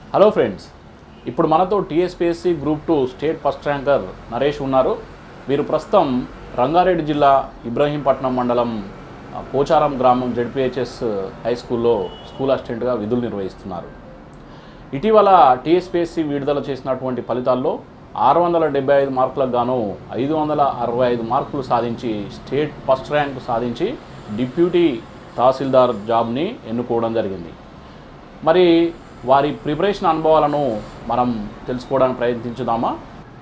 hello friends ఇప్పుడు మనతో TSPSC group two state first ranker Naresh ఉన్నారు వీరు ప్రస్తుతం రంగారెడ్డి జిల్లా ఇబ్రహీంపట్నం మండలం ఆ, పోచారం గ్రామం జెడ్పిహెచ్ఎస్ హై స్కూల్లో స్కూల్ అసిస్టెంట్గా విధులు నిర్వహిస్తున్నారు ఇటీవల టీఎస్పీఎస్సీ విడుదల చేసినటువంటి ఫలితాల్లో ఆరు వందల డెబ్బై ఐదు మార్కులకు గాను ఐదు వందల అరవై ఐదు మార్కులు సాధించి స్టేట్ ఫస్ట్ ర్యాంక్ సాధించి డిప్యూటీ తహసీల్దార్ జాబ్ని ఎన్నుకోవడం జరిగింది మరి వారి ప్రిపరేషన్ అనుభవాలను మనం తెలుసుకోవడానికి ప్రయత్నించుదామా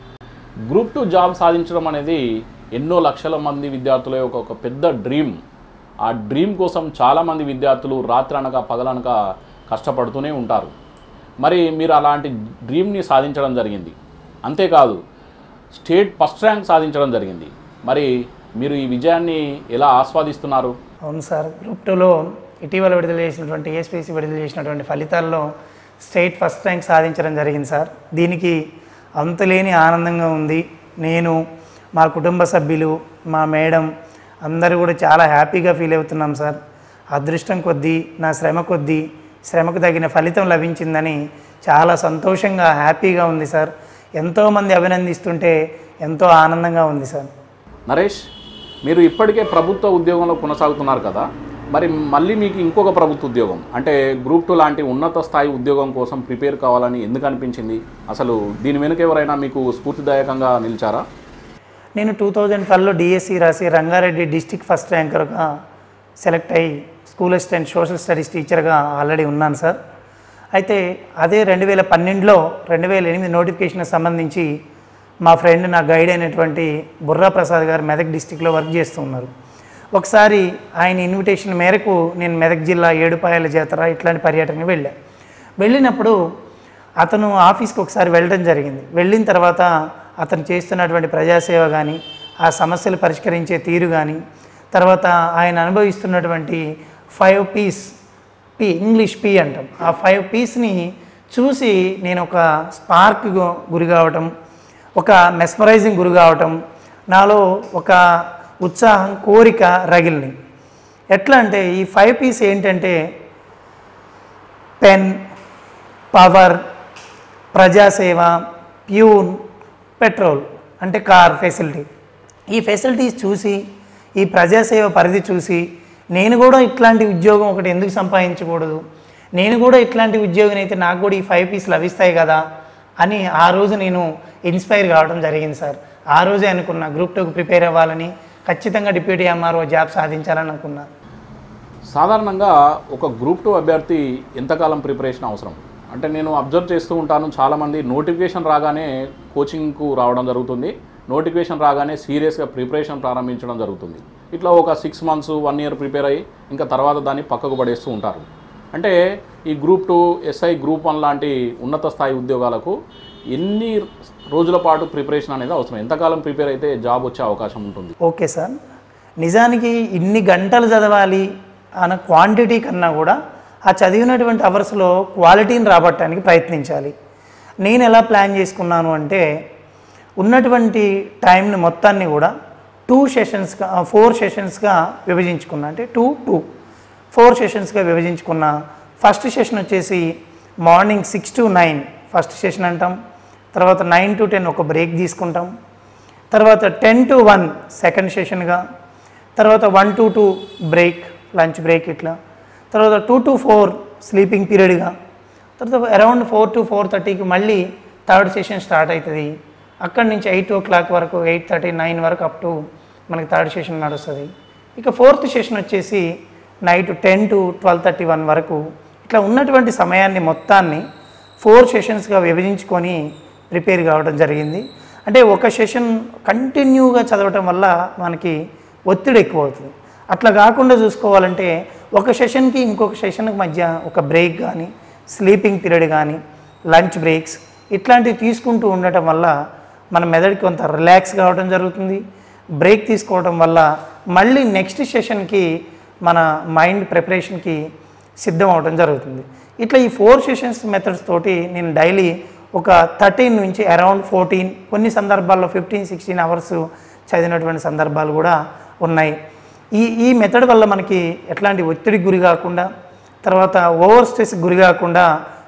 గ్రూప్ టూ జాబ్ సాధించడం అనేది ఎన్నో లక్షల మంది విద్యార్థుల యొక్క ఒక పెద్ద డ్రీమ్ ఆ డ్రీమ్ కోసం చాలామంది విద్యార్థులు రాత్రనక పగలనక కష్టపడుతూనే ఉంటారు మరి మీరు అలాంటి డ్రీమ్ని సాధించడం జరిగింది అంతేకాదు స్టేట్ ఫస్ట్ ర్యాంక్ సాధించడం జరిగింది మరి మీరు ఈ విజయాన్ని ఎలా ఆస్వాదిస్తున్నారు అవును సార్ గ్రూప్ టూలో ఇటీవల విడుదల చేసినటువంటి ఏఎస్పీసీ విడుదల చేసినటువంటి ఫలితాల్లో స్టేట్ ఫస్ట్ ర్యాంక్ సాధించడం జరిగింది సార్ దీనికి అంతులేని ఆనందంగా ఉంది నేను మా కుటుంబ సభ్యులు మా మేడం అందరూ కూడా చాలా హ్యాపీగా ఫీల్ అవుతున్నాం సార్ అదృష్టం కొద్దీ నా శ్రమ కొద్దీ శ్రమకు తగిన ఫలితం లభించిందని చాలా సంతోషంగా హ్యాపీగా ఉంది సార్ ఎంతోమంది అభినందిస్తుంటే ఎంతో ఆనందంగా ఉంది సార్ నరేష్ మీరు ఇప్పటికే ప్రభుత్వ ఉద్యోగంలో కొనసాగుతున్నారు కదా మరి మళ్ళీ మీకు ఇంకొక ప్రభుత్వ ఉద్యోగం అంటే గ్రూప్ టూ లాంటి ఉన్నత స్థాయి ఉద్యోగం కోసం ప్రిపేర్ కావాలని ఎందుకు అనిపించింది అసలు దీని వెనుక ఎవరైనా మీకు స్ఫూర్తిదాయకంగా నిలిచారా నేను టూ థౌజండ్ ట్వెల్వ్లో డిఎస్సి రాసి రంగారెడ్డి డిస్టిక్ ఫస్ట్ ర్యాంకర్గా సెలెక్ట్ అయ్యి స్కూల్ అసిస్టెంట్ సోషల్ స్టడీస్ టీచర్గా ఆల్రెడీ ఉన్నాను సార్ అయితే అదే రెండు వేల పన్నెండులో రెండు వేల ఎనిమిది నోటిఫికేషన్కి సంబంధించి మా ఫ్రెండ్ నా గైడ్ అయినటువంటి బుర్రా ప్రసాద్ గారు మెదక్ డిస్టిక్లో వర్క్ చేస్తూ ఉన్నారు ఒకసారి ఆయన ఇన్విటేషన్ మేరకు నేను మెదక్ జిల్లా ఏడుపాయల జాతర ఇట్లాంటి పర్యటనకి వెళ్ళా వెళ్ళినప్పుడు అతను ఆఫీస్కి ఒకసారి వెళ్ళడం జరిగింది వెళ్ళిన తర్వాత అతను చేస్తున్నటువంటి ప్రజాసేవ కానీ ఆ సమస్యలు పరిష్కరించే తీరు కానీ తర్వాత ఆయన అనుభవిస్తున్నటువంటి five Ps P English P అంటాం ఆ ఫైవ్ పీస్ని చూసి నేను ఒక స్పార్క్ గురి కావటం ఒక మెస్మరైజింగ్ గురి కావటం నాలో ఒక ఉత్సాహం కోరిక రగిలిని ఎట్లా అంటే ఈ ఫైవ్ పీస్ ఏంటంటే పెన్ పవర్ ప్రజాసేవ ప్యూన్ పెట్రోల్ అంటే కార్ ఫెసిలిటీ ఈ ఫెసిలిటీస్ చూసి ఈ ప్రజాసేవ పరిధి చూసి నేను కూడా ఇట్లాంటి ఉద్యోగం ఒకటి ఎందుకు సంపాదించకూడదు నేను కూడా ఇట్లాంటి ఉద్యోగం అయితే నాకు కూడా ఈ ఫైవ్ పీస్ లభిస్తాయి కదా అని ఆ రోజు నేను ఇన్స్పైర్ కావడం జరిగింది సార్ ఆ రోజే అనుకున్నా గ్రూప్ టూకి ప్రిపేర్ అవ్వాలని ఖచ్చితంగా డిప్యూటీ ఎంఆర్ఓ జాబ్ సాధించాలని అనుకున్నా సాధారణంగా ఒక గ్రూప్ టూ అభ్యర్థి ఎంతకాలం ప్రిపరేషన్ అవసరం అంటే నేను అబ్జర్వ్ చేస్తూ ఉంటాను చాలామంది నోటిఫికేషన్ రాగానే కోచింగ్కు రావడం జరుగుతుంది నోటిఫికేషన్ రాగానే సీరియస్గా ప్రిపరేషన్ ప్రారంభించడం జరుగుతుంది ఇట్లా ఒక six months one year prepare అయ్యి ఇంకా తర్వాత దాన్ని పక్కకు పడేస్తూ ఉంటారు అంటే ఈ group two SI group one లాంటి ఉన్నత స్థాయి ఉద్యోగాలకు ఎన్ని రోజుల పాటు ప్రిపరేషన్ అనేది అవసరం ఎంతకాలం ప్రిపేర్ అయితే జాబ్ వచ్చే అవకాశం ఉంటుంది ఓకే సార్ నిజానికి ఇన్ని గంటలు చదవాలి అన్న క్వాంటిటీ కన్నా కూడా ఆ చదివినటువంటి అవర్స్లో క్వాలిటీని రాబట్టడానికి ప్రయత్నించాలి నేను ఎలా ప్లాన్ చేసుకున్నాను అంటే ఉన్నటువంటి టైంని మొత్తాన్ని కూడా టూ సెషన్స్గా ఫోర్ సెషన్స్గా విభజించుకున్నా అంటే టూ టూ ఫోర్ సెషన్స్గా విభజించుకున్న ఫస్ట్ సెషన్ వచ్చేసి morning six to nine first session అంటాం తర్వాత నైన్ టు టెన్ ఒక బ్రేక్ తీసుకుంటాం తర్వాత టెన్ టు వన్ సెకండ్ సెషన్గా తర్వాత one to two break lunch break ఇట్లా తర్వాత టూ టు ఫోర్ స్లీపింగ్ పీరియడ్గా తర్వాత అరౌండ్ ఫోర్ టు ఫోర్ థర్టీకి మళ్ళీ థర్డ్ సెషన్ స్టార్ట్ అవుతుంది అక్కడి నుంచి ఎయిట్ ఓ క్లాక్ వరకు ఎయిట్ థర్టీ నైన్ వరకు అప్ టు మనకి థర్డ్ సెషన్ నడుస్తుంది ఇక ఫోర్త్ సెషన్ వచ్చేసి night ten to twelve thirty one వరకు ఇట్లా ఉన్నటువంటి సమయాన్ని మొత్తాన్ని ఫోర్ సెషన్స్గా విభజించుకొని ప్రిపేర్ కావడం జరిగింది అంటే ఒక సెషన్ కంటిన్యూగా చదవటం వల్ల మనకి ఒత్తిడి ఎక్కువ అవుతుంది అట్లా కాకుండా చూసుకోవాలంటే ఒక సెషన్కి ఇంకొక సెషన్కి మధ్య ఒక బ్రేక్ కానీ స్లీపింగ్ పీరియడ్ కానీ లంచ్ బ్రేక్స్ ఇట్లాంటివి తీసుకుంటూ ఉండటం వల్ల మన మెదడుకి కొంత రిలాక్స్ కావడం జరుగుతుంది బ్రేక్ తీసుకోవడం వల్ల మళ్ళీ నెక్స్ట్ సెషన్కి మన మైండ్ ప్రిపరేషన్కి సిద్ధం అవడం జరుగుతుంది ఇట్లా ఈ ఫోర్ సెషన్స్ మెథడ్స్ తోటి నేను డైలీ ఒక థర్టీన్ నుంచి అరౌండ్ ఫోర్టీన్ కొన్ని సందర్భాల్లో ఫిఫ్టీన్ సిక్స్టీన్ అవర్స్ చదివినటువంటి సందర్భాలు కూడా ఉన్నాయి ఈ ఈ మెథడ్ వల్ల మనకి ఎట్లాంటి ఒత్తిడికి గురి కాకుండా తర్వాత ఓవర్ స్ట్రెస్ గురి కాకుండా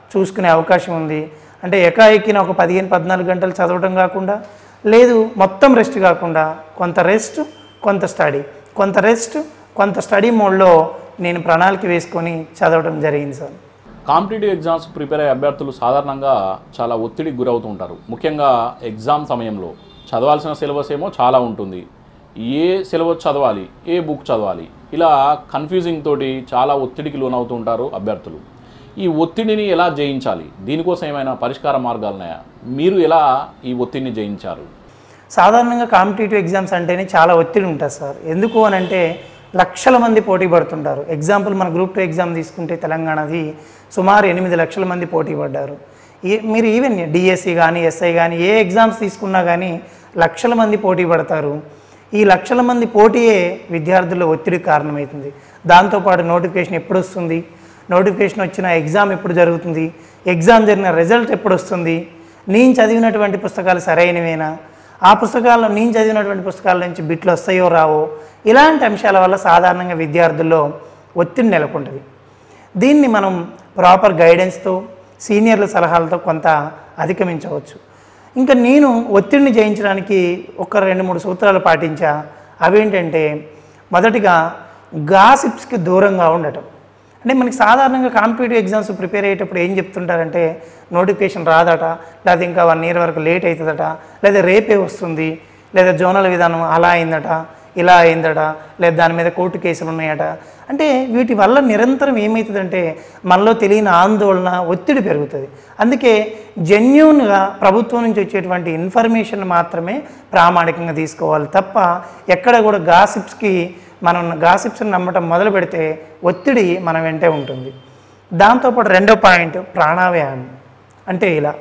చూసుకునే అవకాశం ఉంది అంటే ఎకాఎక్కిన ఒక పదిహేను పద్నాలుగు గంటలు చదవడం కాకుండా లేదు మొత్తం రెస్ట్ కాకుండా కొంత రెస్ట్ కొంత స్టడీ కొంత రెస్ట్ కొంత స్టడీ మోడ్లో నేను ప్రణాళిక వేసుకొని చదవడం జరిగింది సార్ కాంపిటేటివ్ ఎగ్జామ్స్ ప్రిపేర్ అయ్యే అభ్యర్థులు సాధారణంగా చాలా ఒత్తిడికి గురవుతూ ఉంటారు ముఖ్యంగా ఎగ్జామ్ సమయంలో చదవాల్సిన సిలబస్ ఏమో చాలా ఉంటుంది ఏ సిలబస్ చదవాలి ఏ బుక్ చదవాలి ఇలా కన్ఫ్యూజింగ్ తోటి చాలా ఒత్తిడికి లోనవుతూ ఉంటారు అభ్యర్థులు ఈ ఒత్తిడిని ఎలా జయించాలి దీనికోసం ఏమైనా పరిష్కార మార్గాలు ఉన్నాయా మీరు ఎలా ఈ ఒత్తిడిని జయించారు సాధారణంగా కాంపిటేటివ్ ఎగ్జామ్స్ అంటేనే చాలా ఒత్తిడి ఉంటుంది సార్ ఎందుకు అని అంటే లక్షల మంది పోటీ పడుతుంటారు ఎగ్జాంపుల్ మన గ్రూప్ టూ ఎగ్జామ్ తీసుకుంటే తెలంగాణది సుమారు ఎనిమిది లక్షల మంది పోటీ పడ్డారు ఏ మీరు ఈవెన్ డిఎస్సి కానీ ఎస్ఐ కానీ ఏ ఎగ్జామ్స్ తీసుకున్నా కానీ లక్షల మంది పోటీ పడతారు ఈ లక్షల మంది పోటీయే విద్యార్థుల ఒత్తిడికి కారణమవుతుంది దాంతోపాటు నోటిఫికేషన్ ఎప్పుడు వస్తుంది నోటిఫికేషన్ వచ్చిన ఎగ్జామ్ ఎప్పుడు జరుగుతుంది ఎగ్జామ్ జరిగిన రిజల్ట్ ఎప్పుడు వస్తుంది నేను చదివినటువంటి పుస్తకాలు సరైనవేనా ఆ పుస్తకాల్లో నేను చదివినటువంటి పుస్తకాల నుంచి బిట్లు వస్తాయో రావో ఇలాంటి అంశాల వల్ల సాధారణంగా విద్యార్థుల్లో ఒత్తిడి నెలకొంటుంది దీన్ని మనం ప్రాపర్ గైడెన్స్తో సీనియర్ల సలహాలతో కొంత అధిగమించవచ్చు ఇంకా నేను ఒత్తిడిని జయించడానికి ఒక రెండు మూడు సూత్రాలు పాటించా అవేంటంటే మొదటిగా గాసిప్స్కి దూరంగా ఉండటం అంటే మనకి సాధారణంగా కాంపిటేటివ్ ఎగ్జామ్స్ ప్రిపేర్ అయ్యేటప్పుడు ఏం చెప్తుంటారంటే నోటిఫికేషన్ రాదట లేదా ఇంకా వన్ ఇయర్ వరకు లేట్ అవుతుందట లేదా రేపే వస్తుంది లేదా జోనల్ విధానం అలా అయిందట ఇలా అయిందట లేదా దాని మీద కోర్టు కేసులు ఉన్నాయట అంటే వీటి వల్ల నిరంతరం ఏమవుతుందంటే మనలో తెలియని ఆందోళన ఒత్తిడి పెరుగుతుంది అందుకే జెన్యున్గా ప్రభుత్వం నుంచి వచ్చేటువంటి ఇన్ఫర్మేషన్ మాత్రమే ప్రామాణికంగా తీసుకోవాలి తప్ప ఎక్కడ కూడా గాసిప్స్కి మనం గాసిప్స్ని నమ్మటం మొదలు పెడితే ఒత్తిడి మన వెంటే ఉంటుంది దాంతోపాటు రెండో పాయింట్ ప్రాణాయామం అంటే ఇలా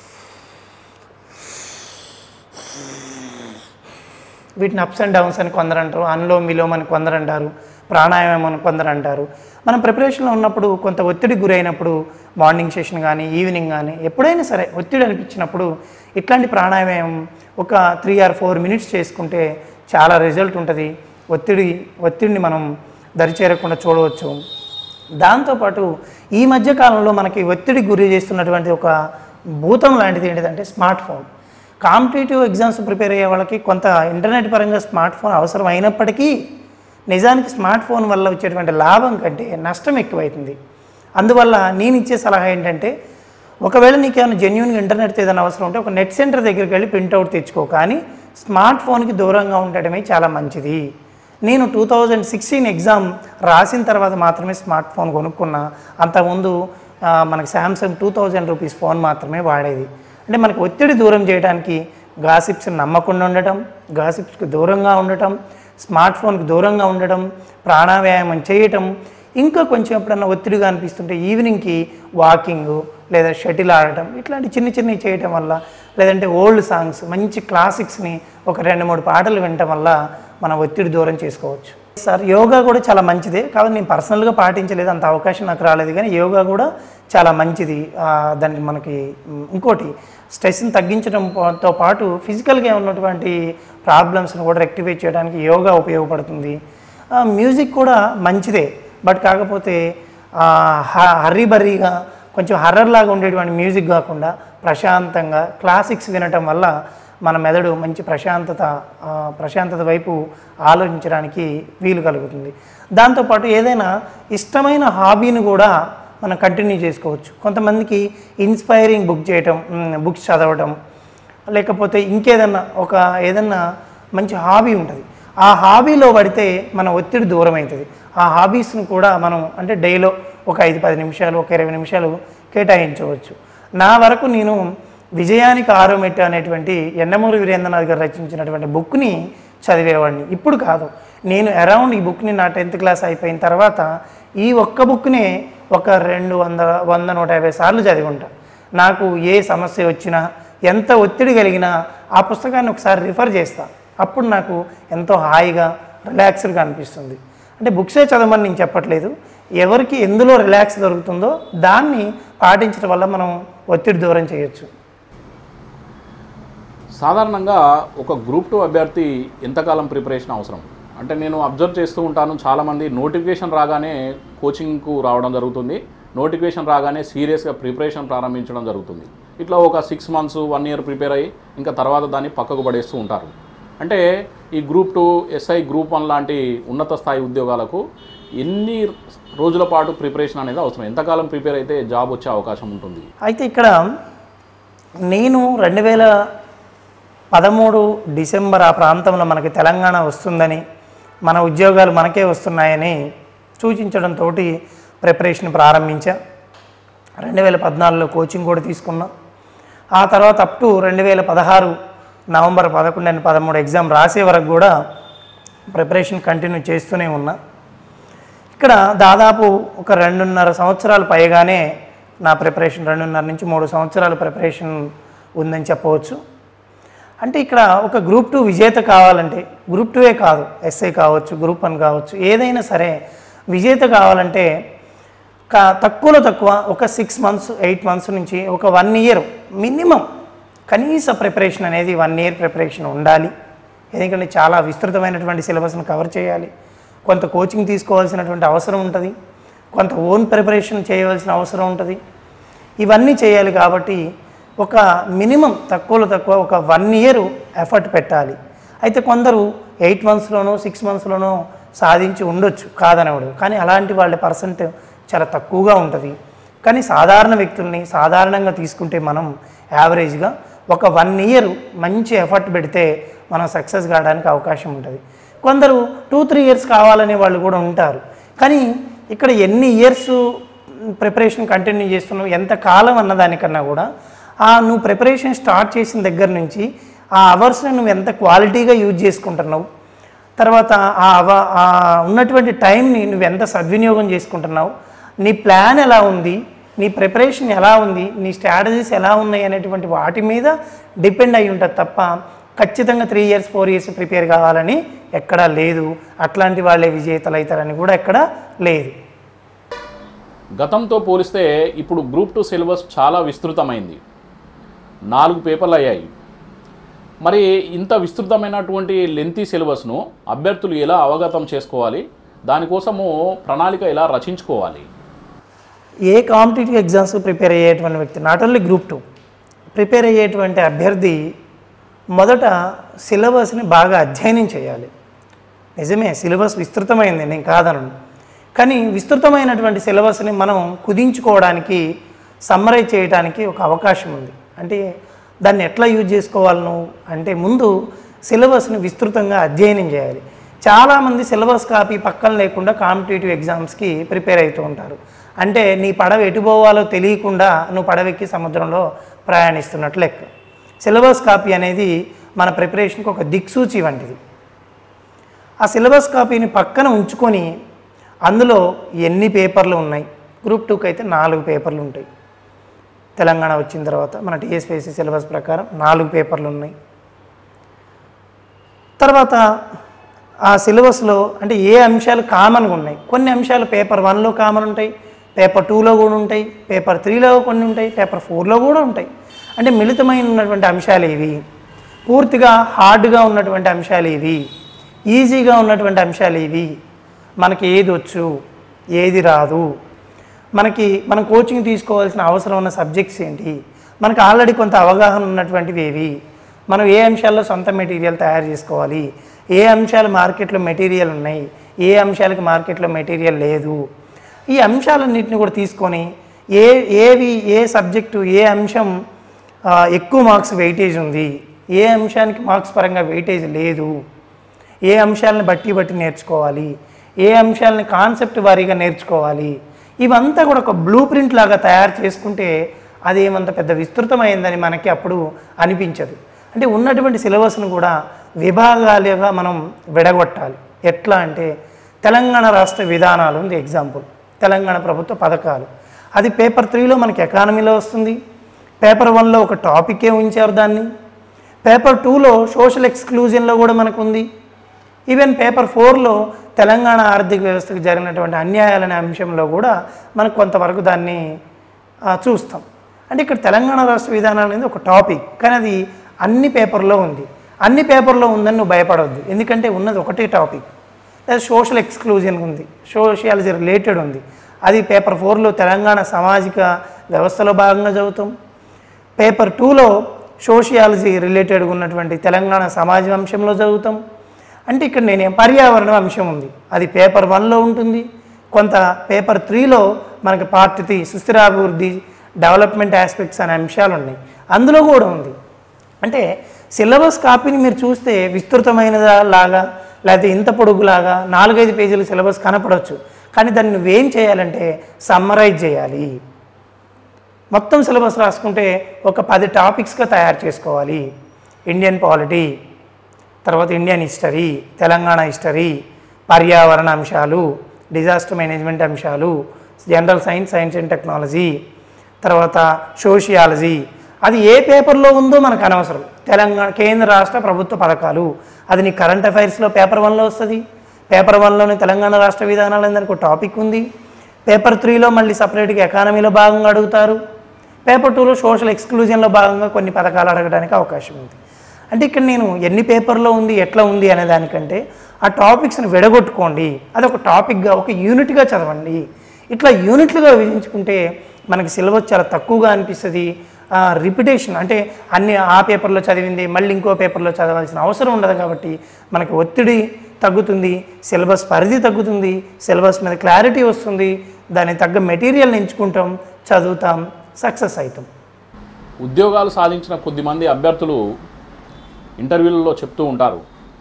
వీటిని అప్స్ అండ్ డౌన్స్ అని కొందరు అంటారు అనులోమ విలోమ అని కొందరు అంటారు ప్రాణాయామం అని కొందరు అంటారు మనం ప్రిపరేషన్లో ఉన్నప్పుడు కొంత ఒత్తిడికి గురైనప్పుడు మార్నింగ్ సెషన్ కానీ ఈవినింగ్ కానీ ఎప్పుడైనా సరే ఒత్తిడి అనిపించినప్పుడు ఇట్లాంటి ప్రాణాయామం ఒక త్రీ ఆర్ ఫోర్ మినిట్స్ చేసుకుంటే చాలా రిజల్ట్ ఉంటుంది ఒత్తిడి ఒత్తిడిని మనం దరిచేరకుండా చూడవచ్చు దాంతోపాటు ఈ మధ్య కాలంలో మనకి ఒత్తిడికి గురి చేస్తున్నటువంటి ఒక భూతం లాంటిది ఏంటిదంటే smart phone competitive exams prepare అయ్యే వాళ్ళకి కొంత ఇంటర్నెట్ పరంగా స్మార్ట్ ఫోన్ అవసరం అయినప్పటికీ నిజానికి స్మార్ట్ ఫోన్ వల్ల వచ్చేటువంటి లాభం కంటే నష్టం ఎక్కువైతుంది అందువల్ల నేను ఇచ్చే సలహా ఏంటంటే ఒకవేళ నీకు ఏమైనా జెన్యున్గా ఇంటర్నెట్ ఏదైనా అవసరం ఉంటే ఒక నెట్ సెంటర్ దగ్గరికి వెళ్ళి ప్రింట్అవుట్ తెచ్చుకో కానీ స్మార్ట్ ఫోన్కి దూరంగా ఉండటమే చాలా మంచిది నేను టూ థౌజండ్ సిక్స్టీన్ ఎగ్జామ్ రాసిన తర్వాత మాత్రమే స్మార్ట్ ఫోన్ కొనుక్కున్నా అంతకుముందు ఆ, మనకి Samsung two thousand rupees phone మాత్రమే వాడేది అంటే మనకి ఒత్తిడి దూరం చేయడానికి గాసిప్స్ని నమ్మకుండా ఉండటం గాసిప్స్కి దూరంగా ఉండటం స్మార్ట్ ఫోన్కి దూరంగా ఉండటం ప్రాణాయామం చేయటం ఇంకా కొంచెం ఎప్పుడన్నా ఒత్తిడిగా అనిపిస్తుంటే ఈవినింగ్కి వాకింగ్ లేదా షటిల్ ఆడటం ఇట్లాంటి చిన్న చిన్నవి చేయటం వల్ల లేదంటే ఓల్డ్ సాంగ్స్ మంచి క్లాసిక్స్ని ఒక రెండు మూడు పాటలు వినటం వల్ల మన ఒత్తిడి దూరం చేసుకోవచ్చు సార్ యోగా కూడా చాలా మంచిదే కాబట్టి నేను పర్సనల్గా పాటించలేదు అంత అవకాశం నాకు రాలేదు కానీ యోగా కూడా చాలా మంచిది ఆ, దానికి మనకి మ్, ఇంకోటి స్ట్రెస్ని తగ్గించడంతో పాటు ఫిజికల్గా ఉన్నటువంటి ప్రాబ్లమ్స్ని కూడా రెక్టిఫై చేయడానికి యోగా ఉపయోగపడుతుంది ఆ, మ్యూజిక్ కూడా మంచిదే బట్ కాకపోతే ఆ, హ- హర్రీ బర్రీగా కొంచెం హర్రర్ లాగా ఉండేటువంటి మ్యూజిక్ కాకుండా ప్రశాంతంగా క్లాసిక్స్ వినటం వల్ల మన మెదడు మంచి ప్రశాంతత ఆ, ప్రశాంతత వైపు ఆలోచించడానికి వీలు కలుగుతుంది దాంతోపాటు ఏదైనా ఇష్టమైన హాబీని కూడా మనం కంటిన్యూ చేసుకోవచ్చు కొంతమందికి ఇన్స్పైరింగ్ బుక్ చేయటం బుక్స్ చదవటం లేకపోతే ఇంకేదన్నా ఒక ఏదన్నా మంచి హాబీ ఉంటుంది ఆ హాబీలో పడితే మన ఒత్తిడి దూరం అవుతుంది ఆ హాబీస్ని కూడా మనం అంటే డైలో ఒక ఐదు పది నిమిషాలు ఒక ఇరవై నిమిషాలు కేటాయించవచ్చు నా వరకు నేను విజయానికి ఆరోమెట్టు అనేటువంటి ఎండమూరి వీరేంద్రనాథ్ గారు రచించినటువంటి బుక్ని చదివేవాడిని ఇప్పుడు కాదు నేను అరౌండ్ ఈ బుక్ని నా టెన్త్ క్లాస్ అయిపోయిన తర్వాత ఈ ఒక్క బుక్నే ఒక రెండు వందల వంద నూట యాభై సార్లు చదివి ఉంటా నాకు ఏ సమస్య వచ్చినా ఎంత ఒత్తిడి కలిగినా ఆ పుస్తకాన్ని ఒకసారి రిఫర్ చేస్తా అప్పుడు నాకు ఎంతో హాయిగా రిలాక్స్డ్గా అనిపిస్తుంది అంటే బుక్సే చదవమని నేను చెప్పట్లేదు ఎవరికి ఎందులో రిలాక్స్ దొరుకుతుందో దాన్ని పాటించడం వల్ల మనం ఒత్తిడి దూరం చేయొచ్చు సాధారణంగా ఒక గ్రూప్ టూ అభ్యర్థి ఎంతకాలం ప్రిపరేషన్ అవసరం అంటే నేను అబ్జర్వ్ చేస్తూ ఉంటాను చాలామంది నోటిఫికేషన్ రాగానే కోచింగ్కు రావడం జరుగుతుంది నోటిఫికేషన్ రాగానే సీరియస్గా ప్రిపరేషన్ ప్రారంభించడం జరుగుతుంది ఇట్లా ఒక six months one year prepare అయ్యి ఇంకా తర్వాత దాన్ని పక్కకు పడేస్తూ ఉంటారు అంటే ఈ group two SI group one లాంటి ఉన్నత స్థాయి ఉద్యోగాలకు ఎన్ని రోజుల పాటు ప్రిపరేషన్ అనేది అవసరం ఎంతకాలం ప్రిపేర్ అయితే జాబ్ వచ్చే అవకాశం ఉంటుంది అయితే ఇక్కడ నేను రెండు వేల పదమూడు డిసెంబర్ ఆ ప్రాంతంలో మనకి తెలంగాణ వస్తుందని మన ఉద్యోగాలు మనకే వస్తున్నాయని సూచించడంతో ప్రిపరేషన్ ప్రారంభించా రెండు వేల పద్నాలుగులో కోచింగ్ కూడా తీసుకున్నా ఆ తర్వాత అప్ టు రెండు వేల పదహారు నవంబర్ పదకొండు అండ్ పదమూడు ఎగ్జామ్ రాసే వరకు కూడా ప్రిపరేషన్ కంటిన్యూ చేస్తూనే ఉన్నా ఇక్కడ దాదాపు ఒక రెండున్నర సంవత్సరాలు పైగానే నా ప్రిపరేషన్ రెండున్నర నుంచి మూడు సంవత్సరాల ప్రిపరేషన్ ఉందని చెప్పవచ్చు అంటే ఇక్కడ ఒక గ్రూప్ టూ విజేత కావాలంటే గ్రూప్ టూవే కాదు ఎస్ఐ కావచ్చు గ్రూప్ వన్ కావచ్చు ఏదైనా సరే విజేత కావాలంటే కా తక్కువలో తక్కువ ఒక సిక్స్ మంత్స్ ఎయిట్ మంత్స్ నుంచి ఒక వన్ ఇయర్ మినిమం కనీస ప్రిపరేషన్ అనేది వన్ ఇయర్ ప్రిపరేషన్ ఉండాలి ఎందుకంటే చాలా విస్తృతమైనటువంటి సిలబస్ను కవర్ చేయాలి కొంత కోచింగ్ తీసుకోవాల్సినటువంటి అవసరం ఉంటుంది కొంత ఓన్ ప్రిపరేషన్ చేయవలసిన అవసరం ఉంటుంది ఇవన్నీ చేయాలి కాబట్టి ఒక మినిమం తక్కువలో తక్కువ ఒక వన్ ఇయర్ ఎఫర్ట్ పెట్టాలి అయితే కొందరు ఎయిట్ మంత్స్లోనో సిక్స్ మంత్స్లోనో సాధించి ఉండొచ్చు కాదనవడు కానీ అలాంటి వాళ్ళ పర్సెంట్ చాలా తక్కువగా ఉంటుంది కానీ సాధారణ వ్యక్తుల్ని సాధారణంగా తీసుకుంటే మనం యావరేజ్గా ఒక వన్ ఇయర్ మంచి ఎఫర్ట్ పెడితే మనం సక్సెస్ కావడానికి అవకాశం ఉంటుంది కొందరు టూ త్రీ ఇయర్స్ కావాలనే వాళ్ళు కూడా ఉంటారు కానీ ఇక్కడ ఎన్ని ఇయర్స్ ప్రిపరేషన్ కంటిన్యూ చేస్తున్నావు ఎంత కాలం అన్నదానికన్నా కూడా ఆ నువ్వు ప్రిపరేషన్ స్టార్ట్ చేసిన దగ్గర నుంచి ఆ అవర్స్ని నువ్వు ఎంత క్వాలిటీగా యూజ్ చేసుకుంటున్నావు తర్వాత ఆ అవ ఆ ఉన్నటువంటి టైంని నువ్వు ఎంత సద్వినియోగం చేసుకుంటున్నావు నీ ప్లాన్ ఎలా ఉంది నీ ప్రిపరేషన్ ఎలా ఉంది నీ స్ట్రాటజీస్ ఎలా ఉన్నాయి అనేటువంటి వాటి మీద డిపెండ్ అయి ఉంటుంది తప్ప ఖచ్చితంగా three years four years prepare కావాలని ఎక్కడా లేదు అట్లాంటి వాళ్ళే విజేతలు అవుతారని కూడా ఎక్కడా లేదు గతంతో పోలిస్తే ఇప్పుడు గ్రూప్ టూ సిలబస్ చాలా విస్తృతమైంది నాలుగు పేపర్లు అయ్యాయి మరి ఇంత విస్తృతమైనటువంటి లెంతీ సిలబస్ను అభ్యర్థులు ఎలా అవగతం చేసుకోవాలి దానికోసము ప్రణాళిక ఎలా రచించుకోవాలి ఏ కాంపిటేటివ్ ఎగ్జామ్స్ ప్రిపేర్ అయ్యేటువంటి వ్యక్తి not only group two prepare అయ్యేటువంటి అభ్యర్థి మొదట సిలబస్ని బాగా అధ్యయనం చేయాలి నిజమే సిలబస్ విస్తృతమైంది నేను కాదనను కానీ విస్తృతమైనటువంటి సిలబస్ని మనం కుదించుకోవడానికి సమ్మరైజ్ చేయడానికి ఒక అవకాశం ఉంది అంటే దాన్ని ఎట్లా యూజ్ చేసుకోవాలను అంటే ముందు సిలబస్ని విస్తృతంగా అధ్యయనం చేయాలి చాలామంది సిలబస్ కాపీ పక్కన లేకుండా కాంపిటేటివ్ ఎగ్జామ్స్కి ప్రిపేర్ అవుతూ ఉంటారు అంటే నీ పడవ ఎటు పోవాలో తెలియకుండా నువ్వు పడవెక్కి సముద్రంలో ప్రయాణిస్తున్నట్లు లెక్క సిలబస్ కాపీ అనేది మన ప్రిపరేషన్కి ఒక దిక్సూచి వంటిది ఆ సిలబస్ కాపీని పక్కన ఉంచుకొని అందులో ఎన్ని పేపర్లు ఉన్నాయి గ్రూప్ టూకి అయితే నాలుగు పేపర్లు ఉంటాయి తెలంగాణ వచ్చిన తర్వాత మన టీఎస్పీఎస్సీ సిలబస్ ప్రకారం నాలుగు పేపర్లు ఉన్నాయి తర్వాత ఆ సిలబస్లో అంటే ఏ అంశాలు కామన్గా ఉన్నాయి కొన్ని అంశాలు పేపర్ వన్లో కామన్ ఉంటాయి పేపర్ టూలో కూడా ఉంటాయి పేపర్ త్రీలో కొన్ని ఉంటాయి పేపర్ ఫోర్లో కూడా ఉంటాయి అంటే మిళితమైన ఉన్నటువంటి అంశాలు ఇవి పూర్తిగా హార్డ్గా ఉన్నటువంటి అంశాలు ఇవి ఈజీగా ఉన్నటువంటి అంశాలు ఇవి మనకి ఏది వచ్చు ఏది రాదు మనకి మనం కోచింగ్ తీసుకోవాల్సిన అవసరం ఉన్న సబ్జెక్ట్స్ ఏంటి మనకు ఆల్రెడీ కొంత అవగాహన ఉన్నటువంటివి ఏవి మనం ఏ అంశాల్లో సొంత మెటీరియల్ తయారు చేసుకోవాలి ఏ అంశాలు మార్కెట్లో మెటీరియల్ ఉన్నాయి ఏ అంశాలకి మార్కెట్లో మెటీరియల్ లేదు ఈ అంశాలన్నింటిని కూడా తీసుకొని ఏ ఏవి ఏ సబ్జెక్టు ఏ అంశం ఆ, ఎక్కువ మార్క్స్ వెయిటేజ్ ఉంది ఏ అంశానికి మార్క్స్ పరంగా వెయిటేజ్ లేదు ఏ అంశాలను బట్టి బట్టి నేర్చుకోవాలి ఏ అంశాలని కాన్సెప్ట్ వారీగా నేర్చుకోవాలి ఇవంతా కూడా ఒక బ్లూ ప్రింట్ లాగా తయారు చేసుకుంటే అదేమంత పెద్ద విస్తృతమైందని మనకి అప్పుడు అనిపించదు అంటే ఉన్నటువంటి సిలబస్ను కూడా విభాగాలుగా మనం విడగొట్టాలి ఎట్లా అంటే తెలంగాణ రాష్ట్ర విధానాలు ఉంది ఎగ్జాంపుల్ తెలంగాణ ప్రభుత్వ పథకాలు అది పేపర్ త్రీలో మనకి ఎకానమీలో వస్తుంది పేపర్ వన్లో ఒక టాపికే ఉంచారు దాన్ని పేపర్ టూలో సోషల్ ఎక్స్క్లూజన్లో కూడా మనకు ఉంది ఈవెన్ పేపర్ ఫోర్లో తెలంగాణ ఆర్థిక వ్యవస్థకు జరిగినటువంటి అన్యాయాలనే అంశంలో కూడా మనకు కొంతవరకు దాన్ని ఆ, చూస్తాం అంటే ఇక్కడ తెలంగాణ రాష్ట్ర విధానాలు అనేది ఒక టాపిక్ కానీ అది అన్ని పేపర్లో ఉంది అన్ని పేపర్లో ఉందని నువ్వు భయపడవద్దు ఎందుకంటే ఉన్నది ఒకటే టాపిక్ లేదా సోషల్ ఎక్స్క్లూజన్ ఉంది సోషియాలజీ రిలేటెడ్ ఉంది అది పేపర్ ఫోర్లో తెలంగాణ సామాజిక వ్యవస్థలో భాగంగా చదువుతాం పేపర్ టూలో సోషియాలజీ రిలేటెడ్గా ఉన్నటువంటి తెలంగాణ సమాజ అంశంలో చదువుతాం అంటే ఇక్కడ నేను పర్యావరణ అంశం ఉంది అది పేపర్ వన్లో ఉంటుంది కొంత పేపర్ త్రీలో మనకి పార్ట్ త్రీ సుస్థిరాభివృద్ధి డెవలప్మెంట్ ఆస్పెక్ట్స్ అనే అంశాలు ఉన్నాయి అందులో కూడా ఉంది అంటే సిలబస్ కాపీని మీరు చూస్తే విస్తృతమైనదా లాగా లేకపోతే ఇంత పొడుగులాగా నాలుగైదు పేజీల సిలబస్ కనపడవచ్చు కానీ దాన్ని నువ్వేం చేయాలంటే సమ్మరైజ్ చేయాలి మొత్తం సిలబస్ రాసుకుంటే ఒక పది టాపిక్స్గా తయారు చేసుకోవాలి ఇండియన్ పాలిటీ తర్వాత ఇండియన్ హిస్టరీ తెలంగాణ హిస్టరీ పర్యావరణ అంశాలు డిజాస్టర్ మేనేజ్మెంట్ అంశాలు general science science and technology తర్వాత సోషియాలజీ అది ఏ పేపర్లో ఉందో మనకు అనవసరం తెలంగాణ కేంద్ర రాష్ట్ర ప్రభుత్వ పథకాలు అది నీ కరెంట్ అఫైర్స్లో పేపర్ వన్లో వస్తుంది పేపర్ వన్లోనే తెలంగాణ రాష్ట్ర విధానాలు అని దానికి ఒక టాపిక్ ఉంది పేపర్ త్రీలో మళ్ళీ సపరేట్గా ఎకానమీలో భాగంగా అడుగుతారు పేపర్ టూలో సోషల్ ఎక్స్క్లూజన్లో భాగంగా కొన్ని పథకాలు అడగడానికి అవకాశం ఉంది అంటే ఇక్కడ నేను ఎన్ని పేపర్లో ఉంది ఎట్లా ఉంది అనే దానికంటే ఆ టాపిక్స్ని విడగొట్టుకోండి అది ఒక టాపిక్గా ఒక యూనిట్గా చదవండి ఇట్లా యూనిట్లుగా విభజించుకుంటే మనకి సిలబస్ చాలా తక్కువగా అనిపిస్తుంది రిపిటేషన్ అంటే అన్ని ఆ పేపర్లో చదివింది మళ్ళీ ఇంకో పేపర్లో చదవాల్సిన అవసరం ఉండదు కాబట్టి మనకి ఒత్తిడి తగ్గుతుంది సిలబస్ పరిధి తగ్గుతుంది సిలబస్ మీద క్లారిటీ వస్తుంది దానికి తగ్గ మెటీరియల్ ఎంచుకుంటాం చదువుతాం సక్సెస్ అవుతాం ఉద్యోగాలు సాధించిన కొద్దిమంది అభ్యర్థులు ఇంటర్వ్యూలలో చెప్తూ ఉంటారు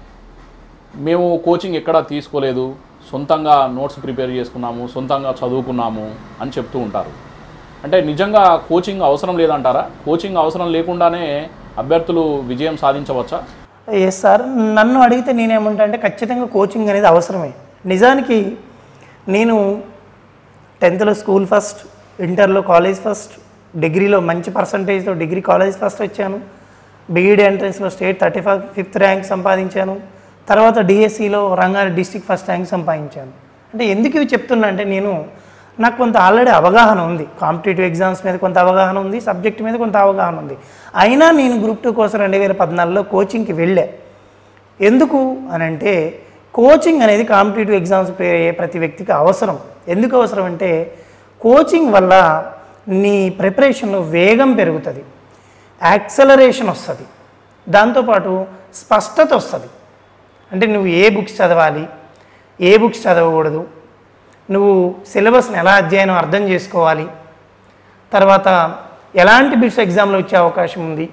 మేము కోచింగ్ ఎక్కడా తీసుకోలేదు సొంతంగా నోట్స్ ప్రిపేర్ చేసుకున్నాము సొంతంగా చదువుకున్నాము అని చెప్తూ ఉంటారు అంటే నిజంగా కోచింగ్ అవసరం లేదంటారా కోచింగ్ అవసరం లేకుండానే అభ్యర్థులు విజయం సాధించవచ్చా ఎస్ సార్ నన్ను అడిగితే నేనేమంటా అంటే ఖచ్చితంగా కోచింగ్ అనేది అవసరమే నిజానికి నేను టెన్త్లో స్కూల్ ఫస్ట్ ఇంటర్లో కాలేజ్ ఫస్ట్ డిగ్రీలో మంచి పర్సంటేజ్తో డిగ్రీ కాలేజ్ ఫస్ట్ వచ్చాను బీఈడీ ఎంట్రన్స్లో state thirty five fifth rank సంపాదించాను తర్వాత డిఎస్సిలో రంగారెడ్డి డిస్టిక్ ఫస్ట్ ర్యాంక్ సంపాదించాను అంటే ఎందుకు ఇవి చెప్తున్నా అంటే నేను నాకు కొంత ఆల్రెడీ అవగాహన ఉంది కాంపిటేటివ్ ఎగ్జామ్స్ మీద కొంత అవగాహన ఉంది సబ్జెక్ట్ మీద కొంత అవగాహన ఉంది అయినా నేను గ్రూప్ టూ కోసం రెండు వేల పద్నాలుగులో కోచింగ్కి వెళ్ళా ఎందుకు అని అంటే కోచింగ్ అనేది కాంపిటేటివ్ ఎగ్జామ్స్ ప్రిపేర్ అయ్యే ప్రతి వ్యక్తికి అవసరం ఎందుకు అవసరం అంటే కోచింగ్ వల్ల నీ ప్రిపరేషన్లో వేగం పెరుగుతుంది యాక్సలరేషన్ వస్తుంది దాంతోపాటు స్పష్టత వస్తుంది అంటే నువ్వు ఏ బుక్స్ చదవాలి ఏ బుక్స్ చదవకూడదు నువ్వు సిలబస్ని ఎలా అధ్యయనం అర్థం చేసుకోవాలి తర్వాత ఎలాంటి బిట్స్ ఎగ్జామ్లో వచ్చే అవకాశం ఉంది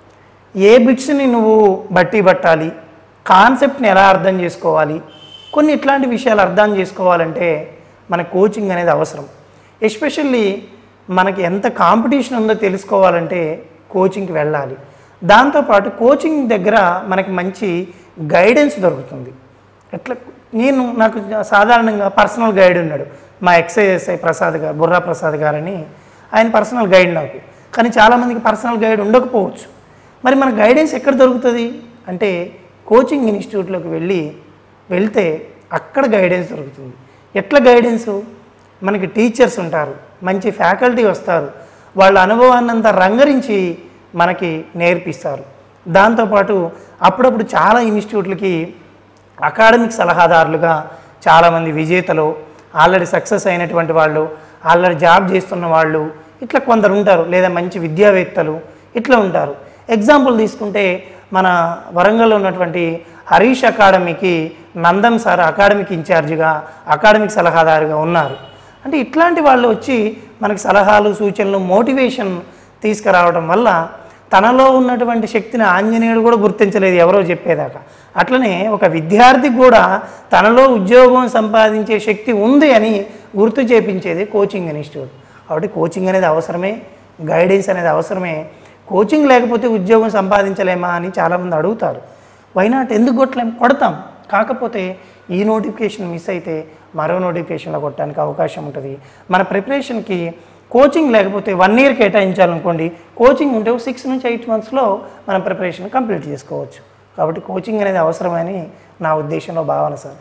ఏ బిట్స్ని నువ్వు బట్టి పట్టాలి కాన్సెప్ట్ని ఎలా అర్థం చేసుకోవాలి కొన్ని ఇట్లాంటి విషయాలు అర్థం చేసుకోవాలంటే మన కోచింగ్ అనేది అవసరం ఎస్పెషల్లీ మనకి ఎంత కాంపిటీషన్ ఉందో తెలుసుకోవాలంటే కోచింగ్కి వెళ్ళాలి దాంతోపాటు కోచింగ్ దగ్గర మనకి మంచి గైడెన్స్ దొరుకుతుంది ఎట్లా నేను నాకు సాధారణంగా పర్సనల్ గైడ్ ఉన్నాడు మా ఎక్సైఎస్ఐ ప్రసాద్ గారు బుర్రా ప్రసాద్ గారని ఆయన పర్సనల్ గైడ్ నాకు కానీ చాలామందికి పర్సనల్ గైడ్ ఉండకపోవచ్చు మరి మన గైడెన్స్ ఎక్కడ దొరుకుతుంది అంటే కోచింగ్ ఇన్స్టిట్యూట్లోకి వెళ్ళి వెళ్తే అక్కడ గైడెన్స్ దొరుకుతుంది ఎట్లా గైడెన్సు మనకి టీచర్స్ ఉంటారు మంచి ఫ్యాకల్టీ వస్తారు వాళ్ళ అనుభవాన్ని అంతా రంగరించి మనకి నేర్పిస్తారు దాంతోపాటు అప్పుడప్పుడు చాలా ఇన్స్టిట్యూట్లకి అకాడమిక్ సలహాదారులుగా చాలామంది విజేతలు ఆల్రెడీ సక్సెస్ అయినటువంటి వాళ్ళు ఆల్రెడీ జాబ్ చేస్తున్న వాళ్ళు ఇట్లా కొందరు ఉంటారు లేదా మంచి విద్యావేత్తలు ఇట్లా ఉంటారు ఎగ్జాంపుల్ తీసుకుంటే మన వరంగల్లో ఉన్నటువంటి హరీష్ అకాడమీకి నందన్ సార్ అకాడమిక్ ఇన్ఛార్జిగా అకాడమిక్ సలహాదారుగా ఉన్నారు అంటే ఇట్లాంటి వాళ్ళు వచ్చి మనకి సలహాలు సూచనలు మోటివేషన్ తీసుకురావడం వల్ల తనలో ఉన్నటువంటి శక్తిని ఆంజనేయుడు కూడా గుర్తించలేదు ఎవరో చెప్పేదాకా అట్లనే ఒక విద్యార్థికి కూడా తనలో ఉద్యోగం సంపాదించే శక్తి ఉంది అని గుర్తు చేపించేది కోచింగ్ ఇన్స్టిట్యూట్ కాబట్టి కోచింగ్ అనేది అవసరమే గైడెన్స్ అనేది అవసరమే కోచింగ్ లేకపోతే ఉద్యోగం సంపాదించలేమా అని చాలామంది అడుగుతారు వైనాట్ ఎందుకు కొట్టలేం కొడతాం కాకపోతే ఈ నోటిఫికేషన్ మిస్ అయితే మరో నోటిఫికేషన్లో కొట్టడానికి అవకాశం ఉంటుంది మన ప్రిపరేషన్కి కోచింగ్ లేకపోతే వన్ ఇయర్ కేటాయించాలనుకోండి కోచింగ్ ఉంటే సిక్స్ నుంచి ఎయిట్ మంత్స్లో మనం ప్రిపరేషన్ కంప్లీట్ చేసుకోవచ్చు కాబట్టి కోచింగ్ అనేది అవసరమని నా ఉద్దేశంలో భావన సార్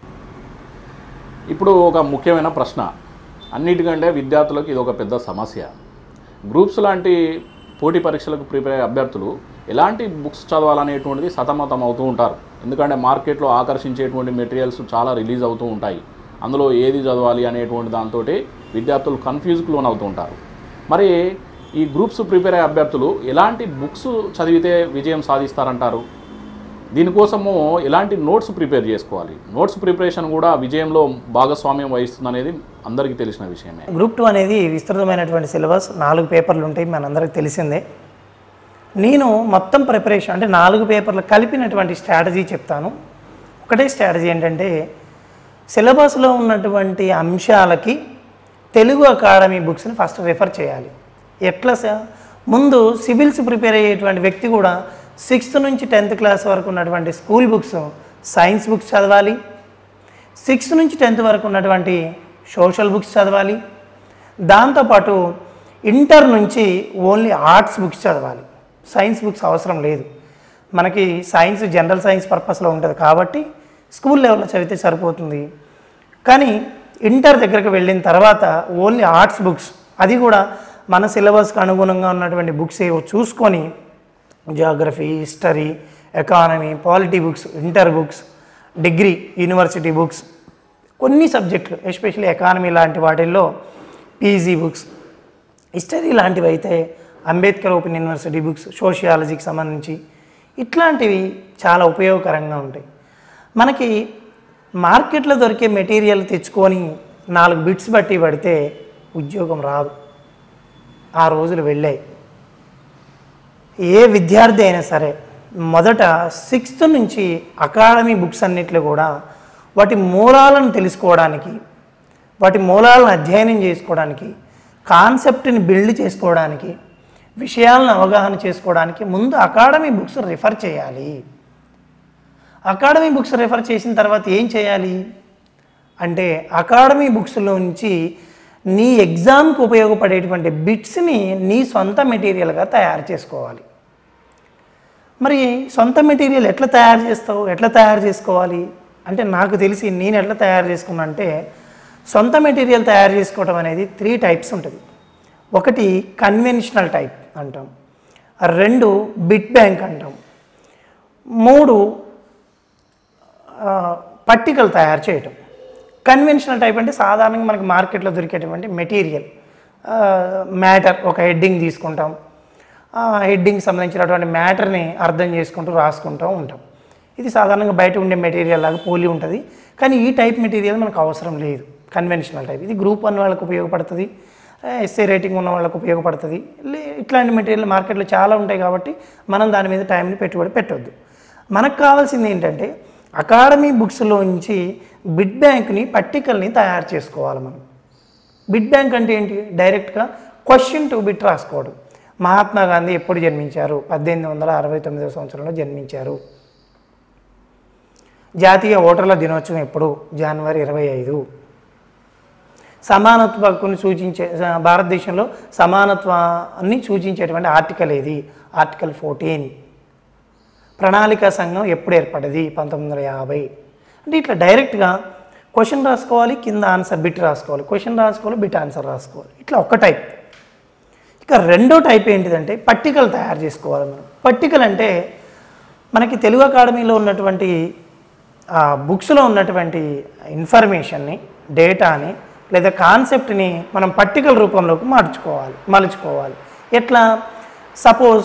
ఇప్పుడు ఒక ముఖ్యమైన ప్రశ్న అన్నిటికంటే విద్యార్థులకు ఇది ఒక పెద్ద సమస్య గ్రూప్స్ లాంటి పోటీ పరీక్షలకు ప్రిపేర్ అయ్యే అభ్యర్థులు ఎలాంటి బుక్స్ చదవాలనేటువంటిది సతమతం అవుతూ ఉంటారు ఎందుకంటే మార్కెట్లో ఆకర్షించేటువంటి మెటీరియల్స్ చాలా రిలీజ్ అవుతూ ఉంటాయి అందులో ఏది చదవాలి అనేటువంటి దాంతో విద్యార్థులు కన్ఫ్యూజ్కి లోన్ అవుతుంటారు మరి ఈ గ్రూప్స్ ప్రిపేర్ అయ్యే అభ్యర్థులు ఎలాంటి బుక్స్ చదివితే విజయం సాధిస్తారంటారు దీనికోసము ఎలాంటి నోట్స్ ప్రిపేర్ చేసుకోవాలి నోట్స్ ప్రిపరేషన్ కూడా విజయంలో భాగస్వామ్యం వహిస్తుంది అనేది అందరికీ తెలిసిన విషయమే గ్రూప్ టూ అనేది విస్తృతమైనటువంటి సిలబస్ నాలుగు పేపర్లు ఉంటాయి మనందరికి తెలిసిందే నేను మొత్తం ప్రిపరేషన్ అంటే నాలుగు పేపర్లు కలిపినటువంటి స్ట్రాటజీ చెప్తాను ఒకటే స్ట్రాటజీ ఏంటంటే సిలబస్లో ఉన్నటువంటి అంశాలకి తెలుగు అకాడమీ బుక్స్ని ఫస్ట్ రిఫర్ చేయాలి ఎట్లా స- ముందు సివిల్స్ ప్రిపేర్ అయ్యేటువంటి వ్యక్తి కూడా సిక్స్త్ నుంచి టెన్త్ క్లాస్ వరకు ఉన్నటువంటి స్కూల్ బుక్స్ సైన్స్ బుక్స్ చదవాలి సిక్స్త్ నుంచి టెన్త్ వరకు ఉన్నటువంటి సోషల్ బుక్స్ చదవాలి దాంతోపాటు ఇంటర్ నుంచి ఓన్లీ ఆర్ట్స్ బుక్స్ చదవాలి సైన్స్ బుక్స్ అవసరం లేదు మనకి సైన్స్ జనరల్ సైన్స్ పర్పస్లో ఉంటుంది కాబట్టి స్కూల్ లెవెల్లో చదివితే సరిపోతుంది కానీ ఇంటర్ దగ్గరకు వెళ్ళిన తర్వాత ఓన్లీ ఆర్ట్స్ బుక్స్ అది కూడా మన సిలబస్కి అనుగుణంగా ఉన్నటువంటి బుక్స్ ఏవో చూసుకొని geography history economy polity books inter books degree university books కొన్ని సబ్జెక్టులు ఎస్పెషల్లీ ఎకానమీ లాంటి వాటిల్లో పీజీ బుక్స్ హిస్టరీ లాంటివి అయితే అంబేద్కర్ ఓపెన్ యూనివర్సిటీ బుక్స్ సోషియాలజీకి సంబంధించి ఇట్లాంటివి చాలా ఉపయోగకరంగా ఉంటాయి మనకి మార్కెట్లో దొరికే మెటీరియల్ తెచ్చుకొని నాలుగు బిట్స్ బట్టి పడితే ఉద్యోగం రాదు ఆ రోజులు వెళ్ళాయి ఏ విద్యార్థి అయినా సరే మొదట సిక్స్త్ నుంచి అకాడమీ బుక్స్ అన్నిట్లో కూడా వాటి మూలాలను తెలుసుకోవడానికి వాటి మూలాలను అధ్యయనం చేసుకోవడానికి కాన్సెప్ట్ని బిల్డ్ చేసుకోవడానికి విషయాలను అవగాహన చేసుకోవడానికి ముందు అకాడమీ బుక్స్ రిఫర్ చేయాలి అకాడమీ బుక్స్ రిఫర్ చేసిన తర్వాత ఏం చేయాలి అంటే అకాడమీ బుక్స్లో నుంచి నీ ఎగ్జామ్కి ఉపయోగపడేటువంటి బిట్స్ని నీ సొంత మెటీరియల్గా తయారు చేసుకోవాలి మరి సొంత మెటీరియల్ ఎట్లా తయారు చేస్తావు ఎట్లా తయారు చేసుకోవాలి అంటే నాకు తెలిసి నేను ఎట్లా తయారు చేసుకున్నా అంటే సొంత మెటీరియల్ తయారు చేసుకోవడం అనేది త్రీ టైప్స్ ఉంటుంది ఒకటి కన్వెన్షనల్ టైప్ అంటాం రెండు బిట్ బ్యాంక్ అంటాం మూడు పట్టికలు తయారు చేయటం కన్వెన్షనల్ టైప్ అంటే సాధారణంగా మనకి మార్కెట్లో దొరికేటువంటి మెటీరియల్ మ్యాటర్ ఒక హెడ్డింగ్ తీసుకుంటాం ఆ హెడ్డింగ్ సంబంధించినటువంటి మ్యాటర్ని అర్థం చేసుకుంటూ రాసుకుంటూ ఉంటాం ఇది సాధారణంగా బయట ఉండే మెటీరియల్ లాగా పోలి ఉంటుంది కానీ ఈ టైప్ మెటీరియల్ మనకు అవసరం లేదు కన్వెన్షనల్ టైప్ ఇది గ్రూప్ వన్ వాళ్ళకి ఉపయోగపడుతుంది ఎస్ఏ రేటింగ్ ఉన్న వాళ్ళకి ఉపయోగపడుతుంది లే- ఇట్లాంటి మెటీరియల్ మార్కెట్లో చాలా ఉంటాయి కాబట్టి మనం దాని మీద టైంని పెట్టుబడి పెట్టొద్దు మనకు కావాల్సింది ఏంటంటే అకాడమీ బుక్స్లోంచి బిడ్ బ్యాంక్ని పట్టికల్ని తయారు చేసుకోవాలి మనం బిడ్ బ్యాంక్ అంటే ఏంటి డైరెక్ట్గా క్వశ్చన్ టు బిట్ రాసుకోవడం మహాత్మా గాంధీ ఎప్పుడు జన్మించారు పద్దెనిమిది వందల అరవై తొమ్మిదవ సంవత్సరంలో జన్మించారు జాతీయ ఓటర్ల దినోత్సవం ఎప్పుడు జనవరి ఇరవై ఐదు సమానత్వ హక్కుని సూచించే భారతదేశంలో సమానత్వాన్ని సూచించేటువంటి ఆర్టికల్ ఏది ఆర్టికల్ ఫోర్టీన్ ప్రణాళికా సంఘం ఎప్పుడు ఏర్పడ్డది పంతొమ్మిది వందల యాభై అంటే ఇట్లా డైరెక్ట్గా క్వశ్చన్ రాసుకోవాలి కింద ఆన్సర్ బిట్ రాసుకోవాలి క్వశ్చన్ రాసుకోవాలి బిట్ ఆన్సర్ రాసుకోవాలి ఇట్లా ఒక టైప్ ఇక రెండో టైప్ ఏంటిదంటే పట్టికలు తయారు చేసుకోవాలి మనం పట్టికలు అంటే మనకి తెలుగు అకాడమీలో ఉన్నటువంటి ఆ బుక్స్లో ఉన్నటువంటి ఇన్ఫర్మేషన్ని డేటాని లేదా కాన్సెప్ట్ని మనం పట్టికల రూపంలోకి మార్చుకోవాలి మలుచుకోవాలి ఎట్లా సపోజ్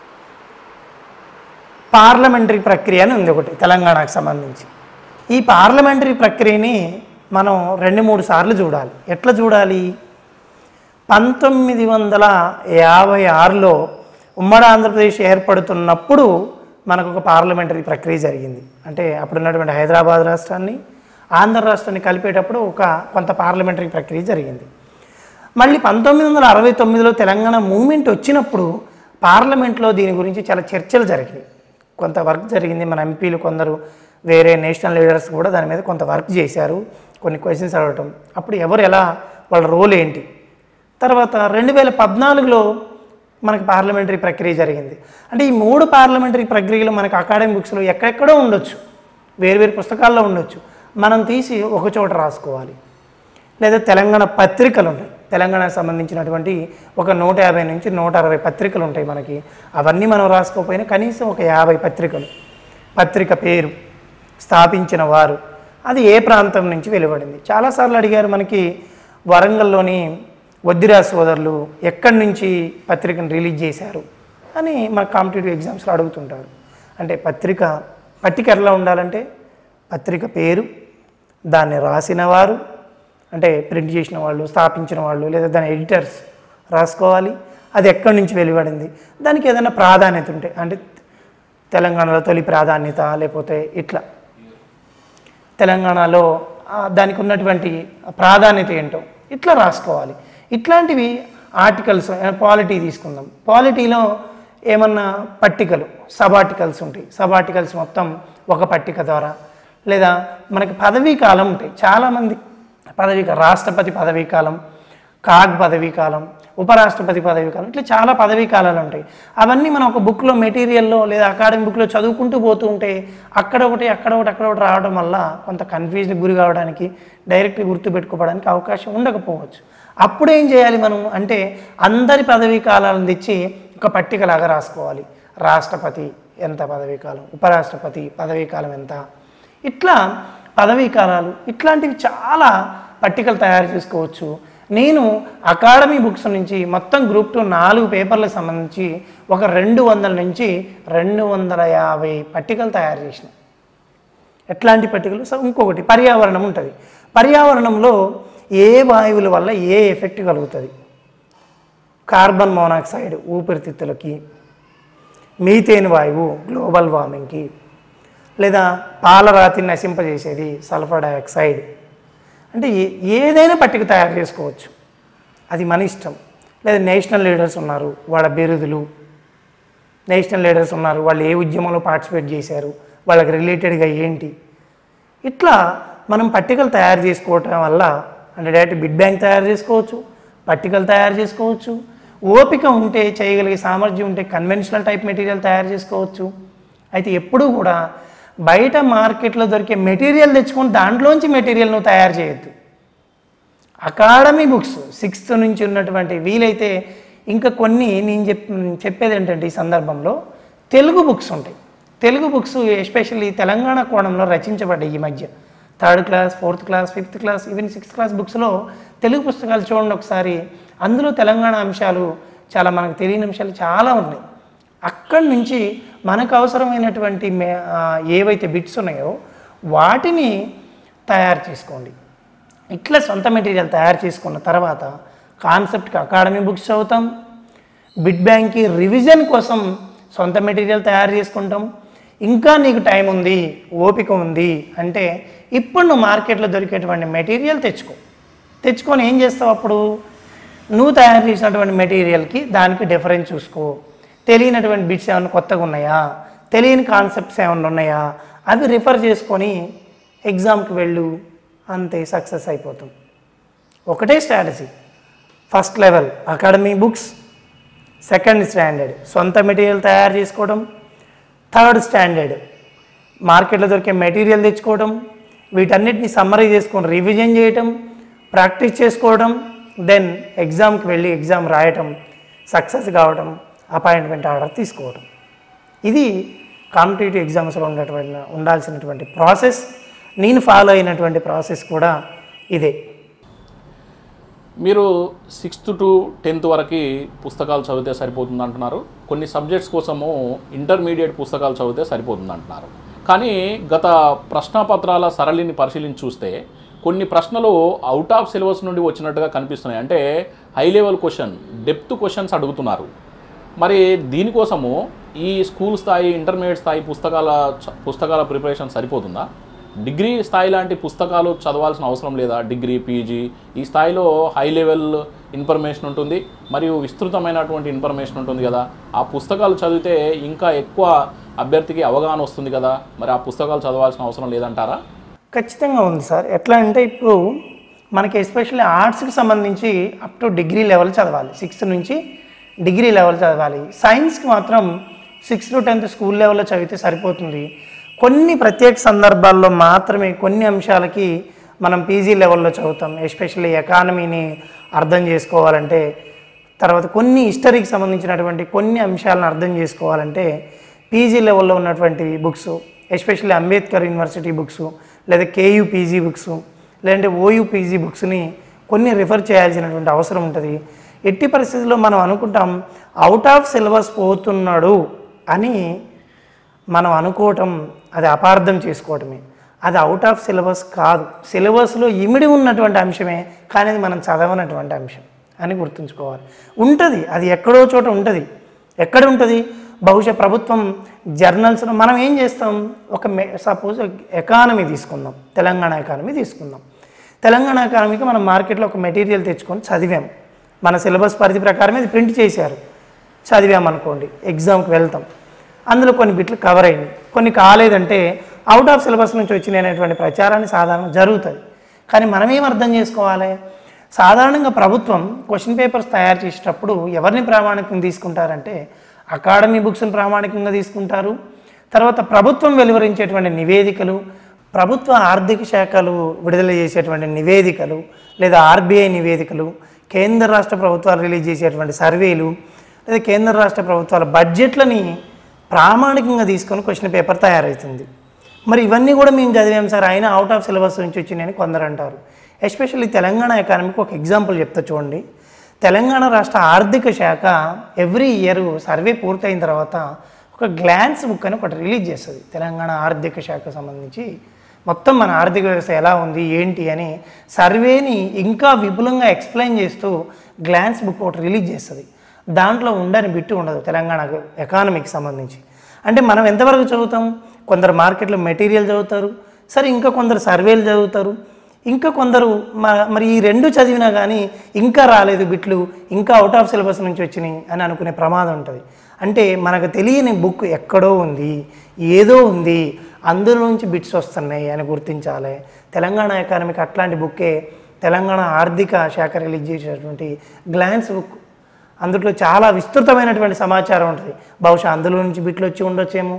పార్లమెంటరీ ప్రక్రియ అని ఉంది ఒకటి తెలంగాణకు సంబంధించి ఈ పార్లమెంటరీ ప్రక్రియని మనం రెండు మూడు సార్లు చూడాలి ఎట్లా చూడాలి పంతొమ్మిది వందల యాభై ఆరులో ఉమ్మడి ఆంధ్రప్రదేశ్ ఏర్పడుతున్నప్పుడు మనకు ఒక పార్లమెంటరీ ప్రక్రియ జరిగింది అంటే అప్పుడున్నటువంటి హైదరాబాద్ రాష్ట్రాన్ని ఆంధ్ర రాష్ట్రాన్ని కలిపేటప్పుడు ఒక కొంత పార్లమెంటరీ ప్రక్రియ జరిగింది మళ్ళీ పంతొమ్మిది వందల అరవై తొమ్మిదిలో తెలంగాణ మూమెంట్ వచ్చినప్పుడు పార్లమెంట్లో దీని గురించి చాలా చర్చలు జరిగినాయి కొంత వర్క్ జరిగింది మన ఎంపీలు కొందరు వేరే నేషనల్ లీడర్స్ కూడా దాని మీద కొంత వర్క్ చేశారు కొన్ని క్వశ్చన్స్ అడగటం అప్పుడు ఎవరు ఎలా వాళ్ళ రోల్ ఏంటి తర్వాత రెండు వేల పద్నాలుగులో మనకి పార్లమెంటరీ ప్రక్రియ జరిగింది అంటే ఈ మూడు పార్లమెంటరీ ప్రక్రియలు మనకి అకాడమిక్ బుక్స్లో ఎక్కడెక్కడో ఉండొచ్చు వేరువేరు పుస్తకాల్లో ఉండొచ్చు మనం తీసి ఒక చోట రాసుకోవాలి లేదా తెలంగాణ పత్రికలు ఉంటాయి తెలంగాణకు సంబంధించినటువంటి ఒక నూట యాభై నుంచి నూట అరవై పత్రికలు ఉంటాయి మనకి అవన్నీ మనం రాసుకోకపోయినా కనీసం ఒక యాభై పత్రికలు పత్రిక పేరు స్థాపించిన వారు అది ఏ ప్రాంతం నుంచి వెలువడింది చాలాసార్లు అడిగారు మనకి వరంగల్లోని వద్దిరా సోదరులు ఎక్కడి నుంచి పత్రికను రిలీజ్ చేశారు అని మన కాంపిటేటివ్ ఎగ్జామ్స్లో అడుగుతుంటారు అంటే పత్రిక పట్టిక ఎలా ఉండాలంటే పత్రిక పేరు దాన్ని రాసిన వారు అంటే ప్రింట్ చేసిన వాళ్ళు స్థాపించిన వాళ్ళు లేదా దాని ఎడిటర్స్ రాసుకోవాలి అది ఎక్కడి నుంచి వెలువడింది దానికి ఏదైనా ప్రాధాన్యత ఉంటే అంటే తెలంగాణలో తొలి ప్రాధాన్యత లేకపోతే ఇట్లా తెలంగాణలో ఆ, దానికి ఉన్నటువంటి ప్రాధాన్యత ఏంటో ఇట్లా రాసుకోవాలి ఇట్లాంటివి ఆర్టికల్స్ పాలిటీ తీసుకుందాం పాలిటీలో ఏమన్నా పట్టికలు సబ్ ఆర్టికల్స్ ఉంటాయి సబ్ ఆర్టికల్స్ మొత్తం ఒక పట్టిక ద్వారా లేదా మనకి పదవీ కాలం ఉంటాయి చాలామంది పదవీ కాలం రాష్ట్రపతి పదవీ కాలం కాగ్ పదవీ కాలం ఉపరాష్ట్రపతి పదవీ కాలం ఇట్లా చాలా పదవీ కాలాలు ఉంటాయి అవన్నీ మనం ఒక బుక్లో మెటీరియల్లో లేదా అకాడమిక్ బుక్లో చదువుకుంటూ పోతూ ఉంటే అక్కడ ఒకటి అక్కడ ఒకటి అక్కడ ఒకటి రావడం వల్ల కొంత కన్ఫ్యూజన్ గురి కావడానికి డైరెక్ట్గా గుర్తుపెట్టుకోవడానికి అవకాశం ఉండకపోవచ్చు అప్పుడు ఏం చేయాలి మనం అంటే అందరి పదవీ కాలాలను తెచ్చి ఒక పట్టికలాగా రాసుకోవాలి రాష్ట్రపతి ఎంత పదవీ కాలం ఉపరాష్ట్రపతి పదవీ కాలం ఎంత ఇట్లా పదవీ కాలాలు ఇట్లాంటివి చాలా పట్టికలు తయారు చేసుకోవచ్చు నేను అకాడమీ బుక్స్ నుంచి మొత్తం గ్రూప్ టూ నాలుగు పేపర్లకు సంబంధించి ఒక రెండు వందల నుంచి రెండు వందల యాభై పట్టికలు తయారు చేసిన ఎట్లాంటి పట్టికలు సో ఇంకొకటి పర్యావరణం ఉంటుంది పర్యావరణంలో ఏ వాయువుల వల్ల ఏ ఎఫెక్ట్ కలుగుతుంది కార్బన్ మోనాక్సైడ్ ఊపిరితిత్తులకి మీథేన్ వాయువు గ్లోబల్ వార్మింగ్కి లేదా పాలరాతిని నశింపజేసేది సల్ఫర్ డయాక్సైడ్ అంటే ఏ- ఏదైనా పట్టిక తయారు చేసుకోవచ్చు అది మన ఇష్టం లేదా నేషనల్ లీడర్స్ ఉన్నారు వాళ్ళ బిరుదులు నేషనల్ లీడర్స్ ఉన్నారు వాళ్ళు ఏ ఉద్యమంలో పార్టిసిపేట్ చేశారు వాళ్ళకి రిలేటెడ్గా ఏంటి ఇట్లా మనం పట్టికలు తయారు చేసుకోవటం వల్ల అంటే డైరెక్ట్ బిడ్ బ్యాంక్ తయారు చేసుకోవచ్చు పట్టికలు తయారు చేసుకోవచ్చు ఓపిక ఉంటే చేయగలిగే సామర్థ్యం ఉంటే కన్వెన్షనల్ టైప్ మెటీరియల్ తయారు చేసుకోవచ్చు అయితే ఎప్పుడూ కూడా బయట మార్కెట్లో దొరికే మెటీరియల్ తెచ్చుకొని దాంట్లోంచి మెటీరియల్ నువ్వు తయారు చేయొద్దు అకాడమీ బుక్స్ సిక్స్త్ నుంచి ఉన్నటువంటి వీలైతే ఇంకా కొన్ని నేను చెప్ చెప్పేది ఏంటంటే ఈ సందర్భంలో తెలుగు బుక్స్ ఉంటాయి తెలుగు బుక్స్ ఎస్పెషల్లీ తెలంగాణ కోణంలో రచించబడ్డాయి ఈ మధ్య third class fourth class fifth class even sixth class బుక్స్లో తెలుగు పుస్తకాలు చూడండి ఒకసారి అందులో తెలంగాణ అంశాలు చాలా మనకు తెలియని అంశాలు చాలా ఉన్నాయి అక్కడి నుంచి మనకు అవసరమైనటువంటి మే ఆ, ఏవైతే బిట్స్ ఉన్నాయో వాటిని తయారు చేసుకోండి ఇట్లా సొంత మెటీరియల్ తయారు చేసుకున్న తర్వాత కాన్సెప్ట్కి అకాడమీ బుక్స్ చదువుతాం బిడ్ బ్యాంక్కి రివిజన్ కోసం సొంత మెటీరియల్ తయారు చేసుకుంటాం ఇంకా నీకు టైం ఉంది ఓపిక ఉంది అంటే ఇప్పుడు నువ్వు మార్కెట్లో దొరికేటువంటి మెటీరియల్ తెచ్చుకో తెచ్చుకొని ఏం చేస్తావు అప్పుడు నువ్వు తయారు చేసినటువంటి మెటీరియల్కి దానికి డిఫరెన్స్ చూసుకో తెలియనటువంటి బిట్స్ ఏమైనా కొత్తగా ఉన్నాయా తెలియని కాన్సెప్ట్స్ ఏమైనా ఉన్నాయా అవి రిఫర్ చేసుకొని ఎగ్జామ్కి వెళ్ళు అంతే సక్సెస్ అయిపోతాం ఒకటే strategy first level academy books second standard సొంత మెటీరియల్ తయారు చేసుకోవడం థర్డ్ స్టాండర్డ్ మార్కెట్లో దొరికే మెటీరియల్ తెచ్చుకోవడం వీటన్నిటిని సమ్మరీ చేసుకొని రివిజన్ చేయటం ప్రాక్టీస్ చేసుకోవడం దెన్ ఎగ్జామ్కి వెళ్ళి ఎగ్జామ్ రాయటం సక్సెస్ కావడం అపాయింట్మెంట్ ఆర్డర్ తీసుకోవడం ఇది కాంపిటేటివ్ ఎగ్జామ్స్లో ఉన్నటువంటి ఉండాల్సినటువంటి ప్రాసెస్ నేను ఫాలో అయినటువంటి ప్రాసెస్ కూడా ఇదే మీరు సిక్స్త్ టు టెన్త్ వరకు పుస్తకాలు చదివితే సరిపోతుంది అంటున్నారు కొన్ని సబ్జెక్ట్స్ కోసము ఇంటర్మీడియట్ పుస్తకాలు చదివితే సరిపోతుంది అంటున్నారు కానీ గత ప్రశ్నపత్రాల సరళిని పరిశీలించి చూస్తే కొన్ని ప్రశ్నలు అవుట్ ఆఫ్ సిలబస్ నుండి వచ్చినట్టుగా కనిపిస్తున్నాయి అంటే high level question depth questions అడుగుతున్నారు మరి దీనికోసము ఈ స్కూల్ స్థాయి ఇంటర్మీడియట్ స్థాయి పుస్తకాల చ- పుస్తకాల ప్రిపరేషన్ సరిపోతుందా డిగ్రీ స్థాయి లాంటి పుస్తకాలు చదవాల్సిన అవసరం లేదా డిగ్రీ పీజీ ఈ స్థాయిలో హై లెవెల్ ఇన్ఫర్మేషన్ ఉంటుంది మరియు విస్తృతమైనటువంటి ఇన్ఫర్మేషన్ ఉంటుంది కదా ఆ పుస్తకాలు చదివితే ఇంకా ఎక్కువ అభ్యర్థికి అవగాహన వస్తుంది కదా మరి ఆ పుస్తకాలు చదవాల్సిన అవసరం లేదంటారా ఖచ్చితంగా ఉంది సార్ ఎట్లా అంటే ఇప్పుడు మనకి ఎస్పెషల్లీ ఆర్ట్స్కి సంబంధించి అప్ టు డిగ్రీ లెవెల్ చదవాలి సిక్స్త్ నుంచి డిగ్రీ లెవెల్ చదవాలి సైన్స్కి మాత్రం సిక్స్త్ టు టెన్త్ స్కూల్ లెవెల్లో చదివితే సరిపోతుంది కొన్ని ప్రత్యేక సందర్భాల్లో మాత్రమే కొన్ని అంశాలకి మనం పీజీ లెవెల్లో చదువుతాం ఎస్పెషల్లీ ఎకానమీని అర్థం చేసుకోవాలంటే తర్వాత కొన్ని హిస్టరీకి సంబంధించినటువంటి కొన్ని అంశాలను అర్థం చేసుకోవాలంటే పీజీ లెవెల్లో ఉన్నటువంటి books especially Ambedkar university books లేదా కేయూ పీజీ బుక్స్ లేదంటే ఓయూ పీజీ బుక్స్ని కొన్ని రిఫర్ చేయాల్సినటువంటి అవసరం ఉంటుంది ఎట్టి పరిస్థితుల్లో మనం అనుకుంటాం అవుట్ ఆఫ్ సిలబస్ పోతున్నాడు అని మనం అనుకోవటం అది అపార్థం చేసుకోవటమే అది అవుట్ ఆఫ్ సిలబస్ కాదు సిలబస్లో ఇమిడి ఉన్నటువంటి అంశమే కానీ అది మనం చదవనటువంటి అంశం అని గుర్తుంచుకోవాలి ఉంటుంది అది ఎక్కడో చోట ఉంటుంది ఎక్కడ ఉంటుంది బహుశా ప్రభుత్వం జర్నల్స్లో మనం ఏం చేస్తాం ఒక మే సపోజ్ ఎకానమీ తీసుకుందాం తెలంగాణ ఎకానమీ తీసుకుందాం తెలంగాణ ఎకానమీకి మనం మార్కెట్లో ఒక మెటీరియల్ తెచ్చుకొని చదివాం మన సిలబస్ పరిధి ప్రకారం ఇది ప్రింట్ చేశారు చదివామనుకోండి ఎగ్జామ్కి వెళ్తాం అందులో కొన్ని బిట్లు కవర్ అయింది కొన్ని కాలేదంటే అవుట్ ఆఫ్ సిలబస్ నుంచి వచ్చినటువంటి ప్రచారాన్ని సాధారణ జరుగుతుంది కానీ మనం ఏం అర్థం చేసుకోవాలి సాధారణంగా ప్రభుత్వం క్వశ్చన్ పేపర్స్ తయారు చేసేటప్పుడు ఎవరిని ప్రామాణికంగా తీసుకుంటారంటే అకాడమీ బుక్స్ని ప్రామాణికంగా తీసుకుంటారు తర్వాత ప్రభుత్వం వెలువరించేటువంటి నివేదికలు ప్రభుత్వ ఆర్థిక శాఖలు విడుదల చేసేటువంటి నివేదికలు లేదా ఆర్బీఐ నివేదికలు కేంద్ర రాష్ట్ర ప్రభుత్వాలు రిలీజ్ చేసేటువంటి సర్వేలు లేదా కేంద్ర రాష్ట్ర ప్రభుత్వాల బడ్జెట్లని ప్రామాణికంగా తీసుకొని క్వశ్చన్ పేపర్ తయారవుతుంది మరి ఇవన్నీ కూడా మేము చదివాం సార్ అయినా అవుట్ ఆఫ్ సిలబస్ నుంచి వచ్చినాయని కొందరు అంటారు ఎస్పెషల్లీ తెలంగాణ ఎకానమీకి ఒక ఎగ్జాంపుల్ చెప్తా చూడండి తెలంగాణ రాష్ట్ర ఆర్థిక శాఖ ఎవ్రీ ఇయర్ సర్వే పూర్తయిన తర్వాత ఒక గ్లాన్స్ బుక్ అని ఒకటి రిలీజ్ చేస్తుంది తెలంగాణ ఆర్థిక శాఖకు సంబంధించి మొత్తం మన ఆర్థిక వ్యవస్థ ఎలా ఉంది ఏంటి అని సర్వేని ఇంకా విపులంగా ఎక్స్ప్లెయిన్ చేస్తూ గ్లాన్స్ బుక్ ఒకటి రిలీజ్ చేస్తుంది దాంట్లో ఉండని బిట్టు ఉండదు తెలంగాణ ఎకానమీకి సంబంధించి అంటే మనం ఎంతవరకు చదువుతాం కొందరు మార్కెట్లో మెటీరియల్ చదువుతారు సరే ఇంకా కొందరు సర్వేలు చదువుతారు ఇంకా కొందరు మ- మరి ఈ రెండు చదివినా కానీ ఇంకా రాలేదు బిట్లు ఇంకా అవుట్ ఆఫ్ సిలబస్ నుంచి వచ్చినాయి అని అనుకునే ప్రమాదం ఉంటుంది అంటే మనకు తెలియని బుక్ ఎక్కడో ఉంది ఏదో ఉంది అందులో నుంచి బిట్స్ వస్తున్నాయి అని గుర్తించాలి తెలంగాణ ఎకానమీకి అట్లాంటి బుక్కే తెలంగాణ ఆర్థిక శాఖ రిలీజ్ చేసేటువంటి గ్లాన్స్ బుక్ అందులో చాలా విస్తృతమైనటువంటి సమాచారం ఉంటుంది బహుశా అందులో నుంచి బిట్లు వచ్చి ఉండొచ్చేమో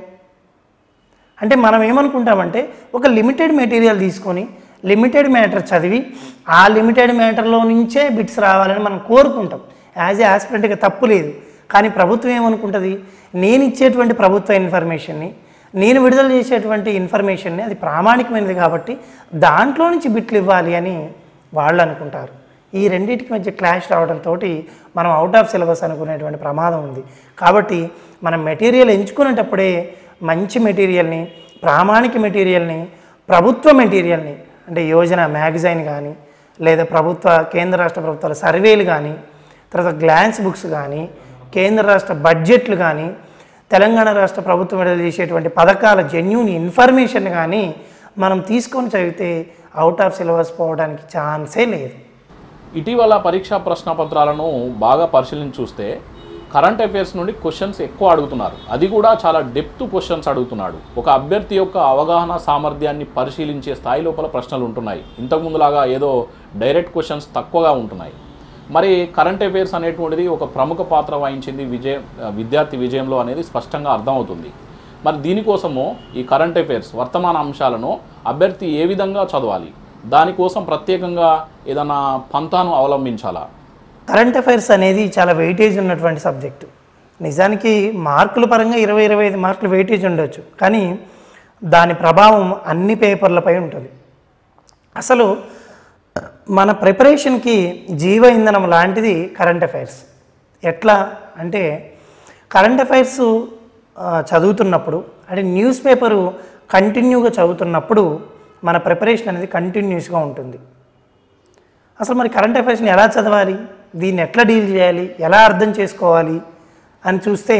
అంటే మనం ఏమనుకుంటామంటే ఒక లిమిటెడ్ మెటీరియల్ తీసుకొని లిమిటెడ్ మ్యాటర్ చదివి ఆ లిమిటెడ్ మ్యాటర్లో నుంచే బిట్స్ రావాలని మనం కోరుకుంటాం యాజ్ ఏ ఆస్పిరెంట్గా తప్పు లేదు కానీ ప్రభుత్వం ఏమనుకుంటుంది నేను ఇచ్చేటువంటి ప్రభుత్వ ఇన్ఫర్మేషన్ని నేను విడుదల చేసేటువంటి ఇన్ఫర్మేషన్ని అది ప్రామాణికమైనది కాబట్టి దాంట్లో నుంచి బిట్లు ఇవ్వాలి అని వాళ్ళు అనుకుంటారు ఈ రెండింటికి మధ్య క్లాష్ రావడంతో మనం అవుట్ ఆఫ్ సిలబస్ అనుకునేటువంటి ప్రమాదం ఉంది కాబట్టి మనం మెటీరియల్ ఎంచుకునేటప్పుడే మంచి మెటీరియల్ని ప్రామాణిక మెటీరియల్ని ప్రభుత్వ మెటీరియల్ని అంటే యోజన మ్యాగజైన్ కానీ లేదా ప్రభుత్వ కేంద్ర రాష్ట్ర ప్రభుత్వాల సర్వేలు కానీ తర్వాత గ్లాన్స్ బుక్స్ కానీ కేంద్ర రాష్ట్ర బడ్జెట్లు కానీ తెలంగాణ రాష్ట్ర ప్రభుత్వం విడుదల చేసేటువంటి పథకాల జెన్యున్ ఇన్ఫర్మేషన్ కానీ మనం తీసుకొని చదివితే అవుట్ ఆఫ్ సిలబస్ పోవడానికి ఛాన్సే లేదు ఇటీవల పరీక్షా ప్రశ్నపత్రాలను బాగా పరిశీలించి చూస్తే కరెంట్ అఫైర్స్ నుండి క్వశ్చన్స్ ఎక్కువ అడుగుతున్నారు అది కూడా చాలా డెప్త్ క్వశ్చన్స్ అడుగుతున్నాడు ఒక అభ్యర్థి యొక్క అవగాహన సామర్థ్యాన్ని పరిశీలించే స్థాయి లోపల ప్రశ్నలు ఉంటున్నాయి ఇంతకుముందులాగా ఏదో డైరెక్ట్ క్వశ్చన్స్ తక్కువగా ఉంటున్నాయి మరి కరెంట్ అఫైర్స్ అనేటువంటిది ఒక ప్రముఖ పాత్ర వహించింది విజయ విద్యార్థి విజయంలో అనేది స్పష్టంగా అర్థమవుతుంది మరి దీనికోసము ఈ కరెంట్ అఫైర్స్ వర్తమాన అంశాలను అభ్యర్థి ఏ విధంగా చదవాలి దానికోసం ప్రత్యేకంగా ఏదైనా పంతాను అవలంబించాలా కరెంట్ అఫైర్స్ అనేది చాలా వెయిటేజ్ ఉన్నటువంటి సబ్జెక్టు నిజానికి మార్కుల పరంగా ఇరవై ఇరవై ఐదు మార్కులు వెయిటేజ్ ఉండొచ్చు కానీ దాని ప్రభావం అన్ని పేపర్లపై ఉంటుంది అసలు మన ప్రిపరేషన్కి జీవ ఇంధనం లాంటిది కరెంట్ అఫైర్స్ ఎట్లా అంటే కరెంట్ అఫైర్స్ ఆ, చదువుతున్నప్పుడు అంటే న్యూస్ పేపరు కంటిన్యూగా చదువుతున్నప్పుడు మన ప్రిపరేషన్ అనేది కంటిన్యూస్గా ఉంటుంది అసలు మరి కరెంట్ అఫైర్స్ని ఎలా చదవాలి దీన్ని ఎట్లా డీల్ చేయాలి ఎలా అర్థం చేసుకోవాలి అని చూస్తే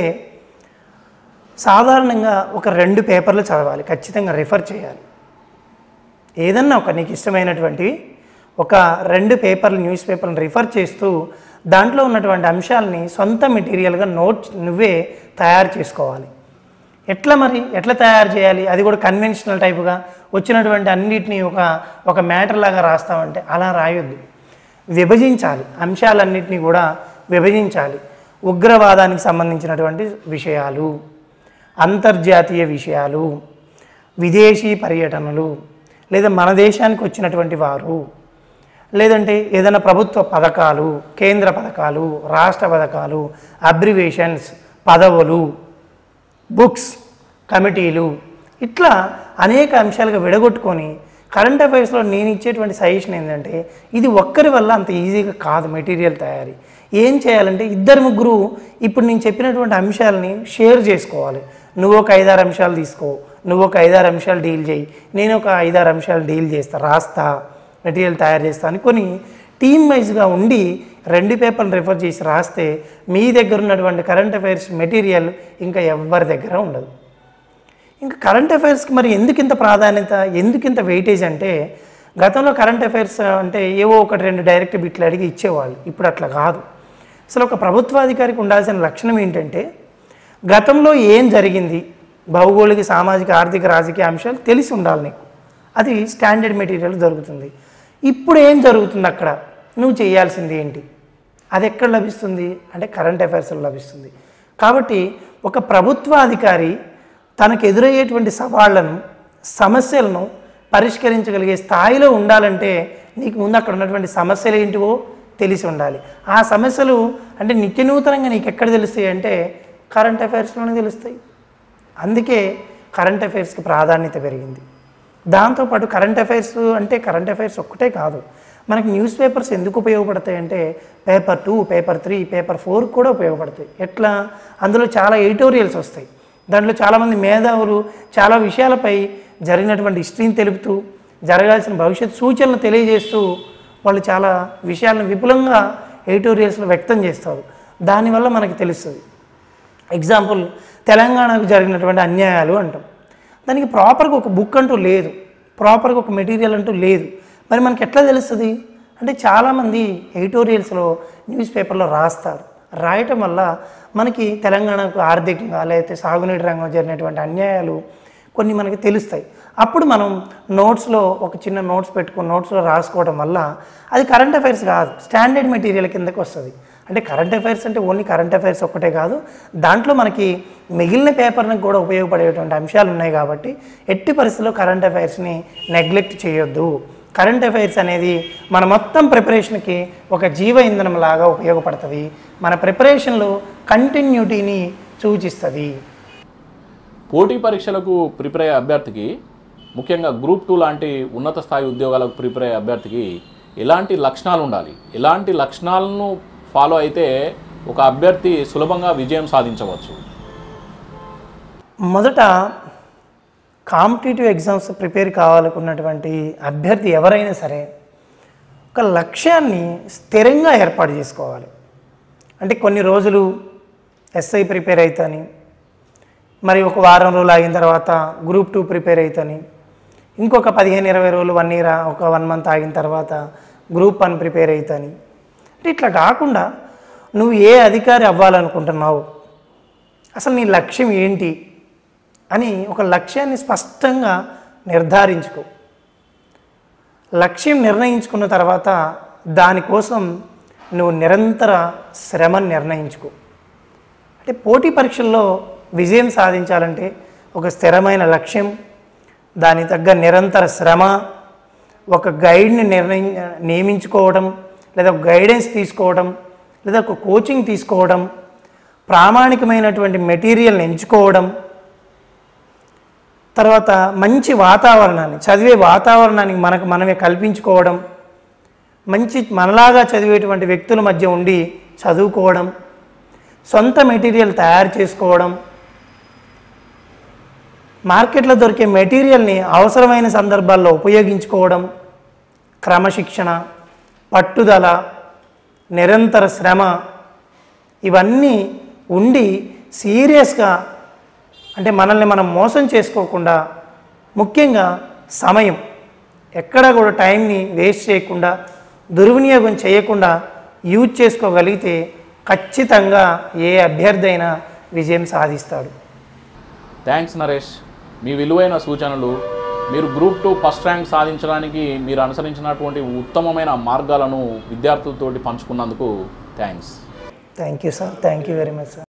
సాధారణంగా ఒక రెండు పేపర్లు చదవాలి ఖచ్చితంగా రిఫర్ చేయాలి ఏదన్నా ఒక నీకు ఇష్టమైనటువంటివి ఒక రెండు పేపర్లు న్యూస్ పేపర్లను రిఫర్ చేస్తూ దాంట్లో ఉన్నటువంటి అంశాలని సొంత మెటీరియల్గా నోట్ నువ్వే తయారు చేసుకోవాలి ఎట్లా మరి ఎట్లా తయారు చేయాలి అది కూడా కన్వెన్షనల్ టైపుగా వచ్చినటువంటి అన్నిటినీ ఒక ఒక మ్యాటర్ లాగా రాస్తామంటే అలా రాయొద్దు విభజించాలి అంశాలన్నింటినీ కూడా విభజించాలి ఉగ్రవాదానికి సంబంధించినటువంటి విషయాలు అంతర్జాతీయ విషయాలు విదేశీ పర్యటనలు లేదా మన దేశానికి వచ్చినటువంటి వారు లేదంటే ఏదైనా ప్రభుత్వ పథకాలు కేంద్ర పథకాలు రాష్ట్ర పథకాలు అబ్రివేషన్స్ పదవులు బుక్స్ కమిటీలు ఇట్లా అనేక అంశాలుగా విడగొట్టుకొని కరెంట్ అఫైర్స్లో నేను ఇచ్చేటువంటి సజెషన్ ఏంటంటే ఇది ఒక్కరి వల్ల అంత ఈజీగా కాదు మెటీరియల్ తయారీ ఏం చేయాలంటే ఇద్దరు ముగ్గురు ఇప్పుడు నేను చెప్పినటువంటి అంశాలని షేర్ చేసుకోవాలి నువ్వు ఒక ఐదారు అంశాలు తీసుకో నువ్వు ఒక ఐదారు అంశాలు డీల్ చేయి నేను ఒక ఐదారు అంశాలు డీల్ చేస్తా రాస్తా మెటీరియల్ తయారు చేస్తా అని కొన్ని టీమ్ వైజ్గా ఉండి రెండు పేపర్లు రిఫర్ చేసి రాస్తే మీ దగ్గర ఉన్నటువంటి కరెంట్ అఫైర్స్ మెటీరియల్ ఇంకా ఎవరి దగ్గర ఉండదు ఇంకా కరెంట్ అఫైర్స్కి మరి ఎందుకు ఇంత ప్రాధాన్యత ఎందుకు ఇంత వెయిటేజ్ అంటే గతంలో కరెంట్ అఫైర్స్ అంటే ఏవో ఒకటి రెండు డైరెక్ట్ బిట్లు అడిగి ఇచ్చేవాళ్ళు ఇప్పుడు అట్లా కాదు అసలు ఒక ప్రభుత్వాధికారికి ఉండాల్సిన లక్షణం ఏంటంటే గతంలో ఏం జరిగింది భౌగోళిక సామాజిక ఆర్థిక రాజకీయ అంశాలు తెలిసి ఉండాలి నీకు అది స్టాండర్డ్ మెటీరియల్ దొరుకుతుంది ఇప్పుడు ఏం జరుగుతుంది అక్కడ నువ్వు చేయాల్సింది ఏంటి అది ఎక్కడ లభిస్తుంది అంటే కరెంట్ అఫైర్స్లో లభిస్తుంది కాబట్టి ఒక ప్రభుత్వ అధికారి తనకు ఎదురయ్యేటువంటి సవాళ్లను సమస్యలను పరిష్కరించగలిగే స్థాయిలో ఉండాలంటే నీకు ముందు అక్కడ ఉన్నటువంటి సమస్యలు ఏంటివో తెలిసి ఉండాలి ఆ సమస్యలు అంటే నిత్య నూతనంగా నీకు ఎక్కడ తెలుస్తాయి అంటే కరెంట్ అఫైర్స్లోనే తెలుస్తాయి అందుకే కరెంట్ అఫైర్స్కి ప్రాధాన్యత పెరిగింది దాంతోపాటు కరెంట్ అఫైర్స్ అంటే కరెంట్ అఫైర్స్ ఒక్కటే కాదు మనకి న్యూస్ పేపర్స్ ఎందుకు ఉపయోగపడతాయి అంటే paper two paper three paper four కూడా ఉపయోగపడతాయి ఎట్లా అందులో చాలా ఎడిటోరియల్స్ వస్తాయి దాంట్లో చాలామంది మేధావులు చాలా విషయాలపై జరిగినటువంటి హిస్టరీని తెలుపుతూ జరగాల్సిన భవిష్యత్ సూచనలు తెలియజేస్తూ వాళ్ళు చాలా విషయాలను విపులంగా ఎడిటోరియల్స్లో వ్యక్తం చేస్తారు దానివల్ల మనకి తెలుస్తుంది ఎగ్జాంపుల్ తెలంగాణకు జరిగినటువంటి అన్యాయాలు అంటాం దానికి ప్రాపర్గా ఒక బుక్ అంటూ లేదు ప్రాపర్గా ఒక మెటీరియల్ అంటూ లేదు మరి మనకి ఎట్లా తెలుస్తుంది అంటే చాలామంది ఎడిటోరియల్స్లో న్యూస్ పేపర్లో రాస్తారు రాయటం వల్ల మనకి తెలంగాణకు ఆర్థికంగా లేకపోతే సాగునీటి రంగంలో జరిగినటువంటి అన్యాయాలు కొన్ని మనకి తెలుస్తాయి అప్పుడు మనం నోట్స్లో ఒక చిన్న నోట్స్ పెట్టుకుని నోట్స్లో రాసుకోవడం వల్ల అది కరెంట్ అఫైర్స్ కాదు స్టాండర్డ్ మెటీరియల్ కిందకి వస్తుంది అంటే కరెంట్ అఫైర్స్ అంటే ఓన్లీ కరెంట్ అఫైర్స్ ఒక్కటే కాదు దాంట్లో మనకి మిగిలిన పేపర్లకు కూడా ఉపయోగపడేటువంటి అంశాలు ఉన్నాయి కాబట్టి ఎట్టి పరిస్థితుల్లో కరెంట్ అఫైర్స్ని నెగ్లెక్ట్ చేయొద్దు కరెంట్ అఫైర్స్ అనేది మన మొత్తం ప్రిపరేషన్కి ఒక జీవ ఇంధనం లాగా ఉపయోగపడుతుంది మన ప్రిపరేషన్లో కంటిన్యూటీని సూచిస్తుంది పోటీ పరీక్షలకు ప్రిపేర్ అయ్యే అభ్యర్థికి ముఖ్యంగా గ్రూప్ టూ లాంటి ఉన్నత స్థాయి ఉద్యోగాలకు ప్రిపేర్ అయ్యే అభ్యర్థికి ఎలాంటి లక్షణాలు ఉండాలి ఎలాంటి లక్షణాలను ఫాలో అయితే ఒక అభ్యర్థి సులభంగా విజయం సాధించవచ్చు మొదట కాంపిటేటివ్ ఎగ్జామ్స్ ప్రిపేర్ కావాలనుకున్నటువంటి అభ్యర్థి ఎవరైనా సరే ఒక లక్ష్యాన్ని స్థిరంగా ఏర్పాటు చేసుకోవాలి అంటే కొన్ని రోజులు ఎస్ఐ ప్రిపేర్ అవుతాని మరి ఒక వారం రోజులు ఆగిన తర్వాత గ్రూప్ టూ ప్రిపేర్ అవుతాని ఇంకొక పదిహేను ఇరవై రోజులు వన్ ఇయర్ ఒక వన్ మంత్ ఆగిన తర్వాత గ్రూప్ వన్ ప్రిపేర్ అవుతాని అంటే ఇట్లా కాకుండా నువ్వు ఏ అధికారి అవ్వాలనుకుంటున్నావు అసలు నీ లక్ష్యం ఏంటి అని ఒక లక్ష్యాన్ని స్పష్టంగా నిర్ధారించుకో లక్ష్యం నిర్ణయించుకున్న తర్వాత దానికోసం నువ్వు నిరంతర శ్రమను నిర్ణయించుకో అంటే పోటీ పరీక్షల్లో విజయం సాధించాలంటే ఒక స్థిరమైన లక్ష్యం దాని తగ్గ నిరంతర శ్రమ ఒక గైడ్ని నిర్ణయి నియమించుకోవడం లేదా ఒక గైడెన్స్ తీసుకోవడం లేదా ఒక కోచింగ్ తీసుకోవడం ప్రామాణికమైనటువంటి మెటీరియల్ని ఎంచుకోవడం తర్వాత మంచి వాతావరణాన్ని చదివే వాతావరణాన్ని మనకు మనమే కల్పించుకోవడం మంచి మనలాగా చదివేటువంటి వ్యక్తుల మధ్య ఉండి చదువుకోవడం సొంత మెటీరియల్ తయారు చేసుకోవడం మార్కెట్లో దొరికే మెటీరియల్ని అవసరమైన సందర్భాల్లో ఉపయోగించుకోవడం క్రమశిక్షణ పట్టుదల నిరంతర శ్రమ ఇవన్నీ ఉండి సీరియస్గా అంటే మనల్ని మనం మోసం చేసుకోకుండా ముఖ్యంగా సమయం ఎక్కడ కూడా టైంని వేస్ట్ చేయకుండా దుర్వినియోగం చేయకుండా యూజ్ చేసుకోగలిగితే ఖచ్చితంగా ఏ అభ్యర్థి అయినా విజయం సాధిస్తాడు థ్యాంక్స్ నరేష్ మీ విలువైన సూచనలు మీరు గ్రూప్ టూ ఫస్ట్ ర్యాంక్ సాధించడానికి మీరు అనుసరించినటువంటి ఉత్తమమైన మార్గాలను విద్యార్థులతోటి పంచుకున్నందుకు thanks thank you sir thank you very much sir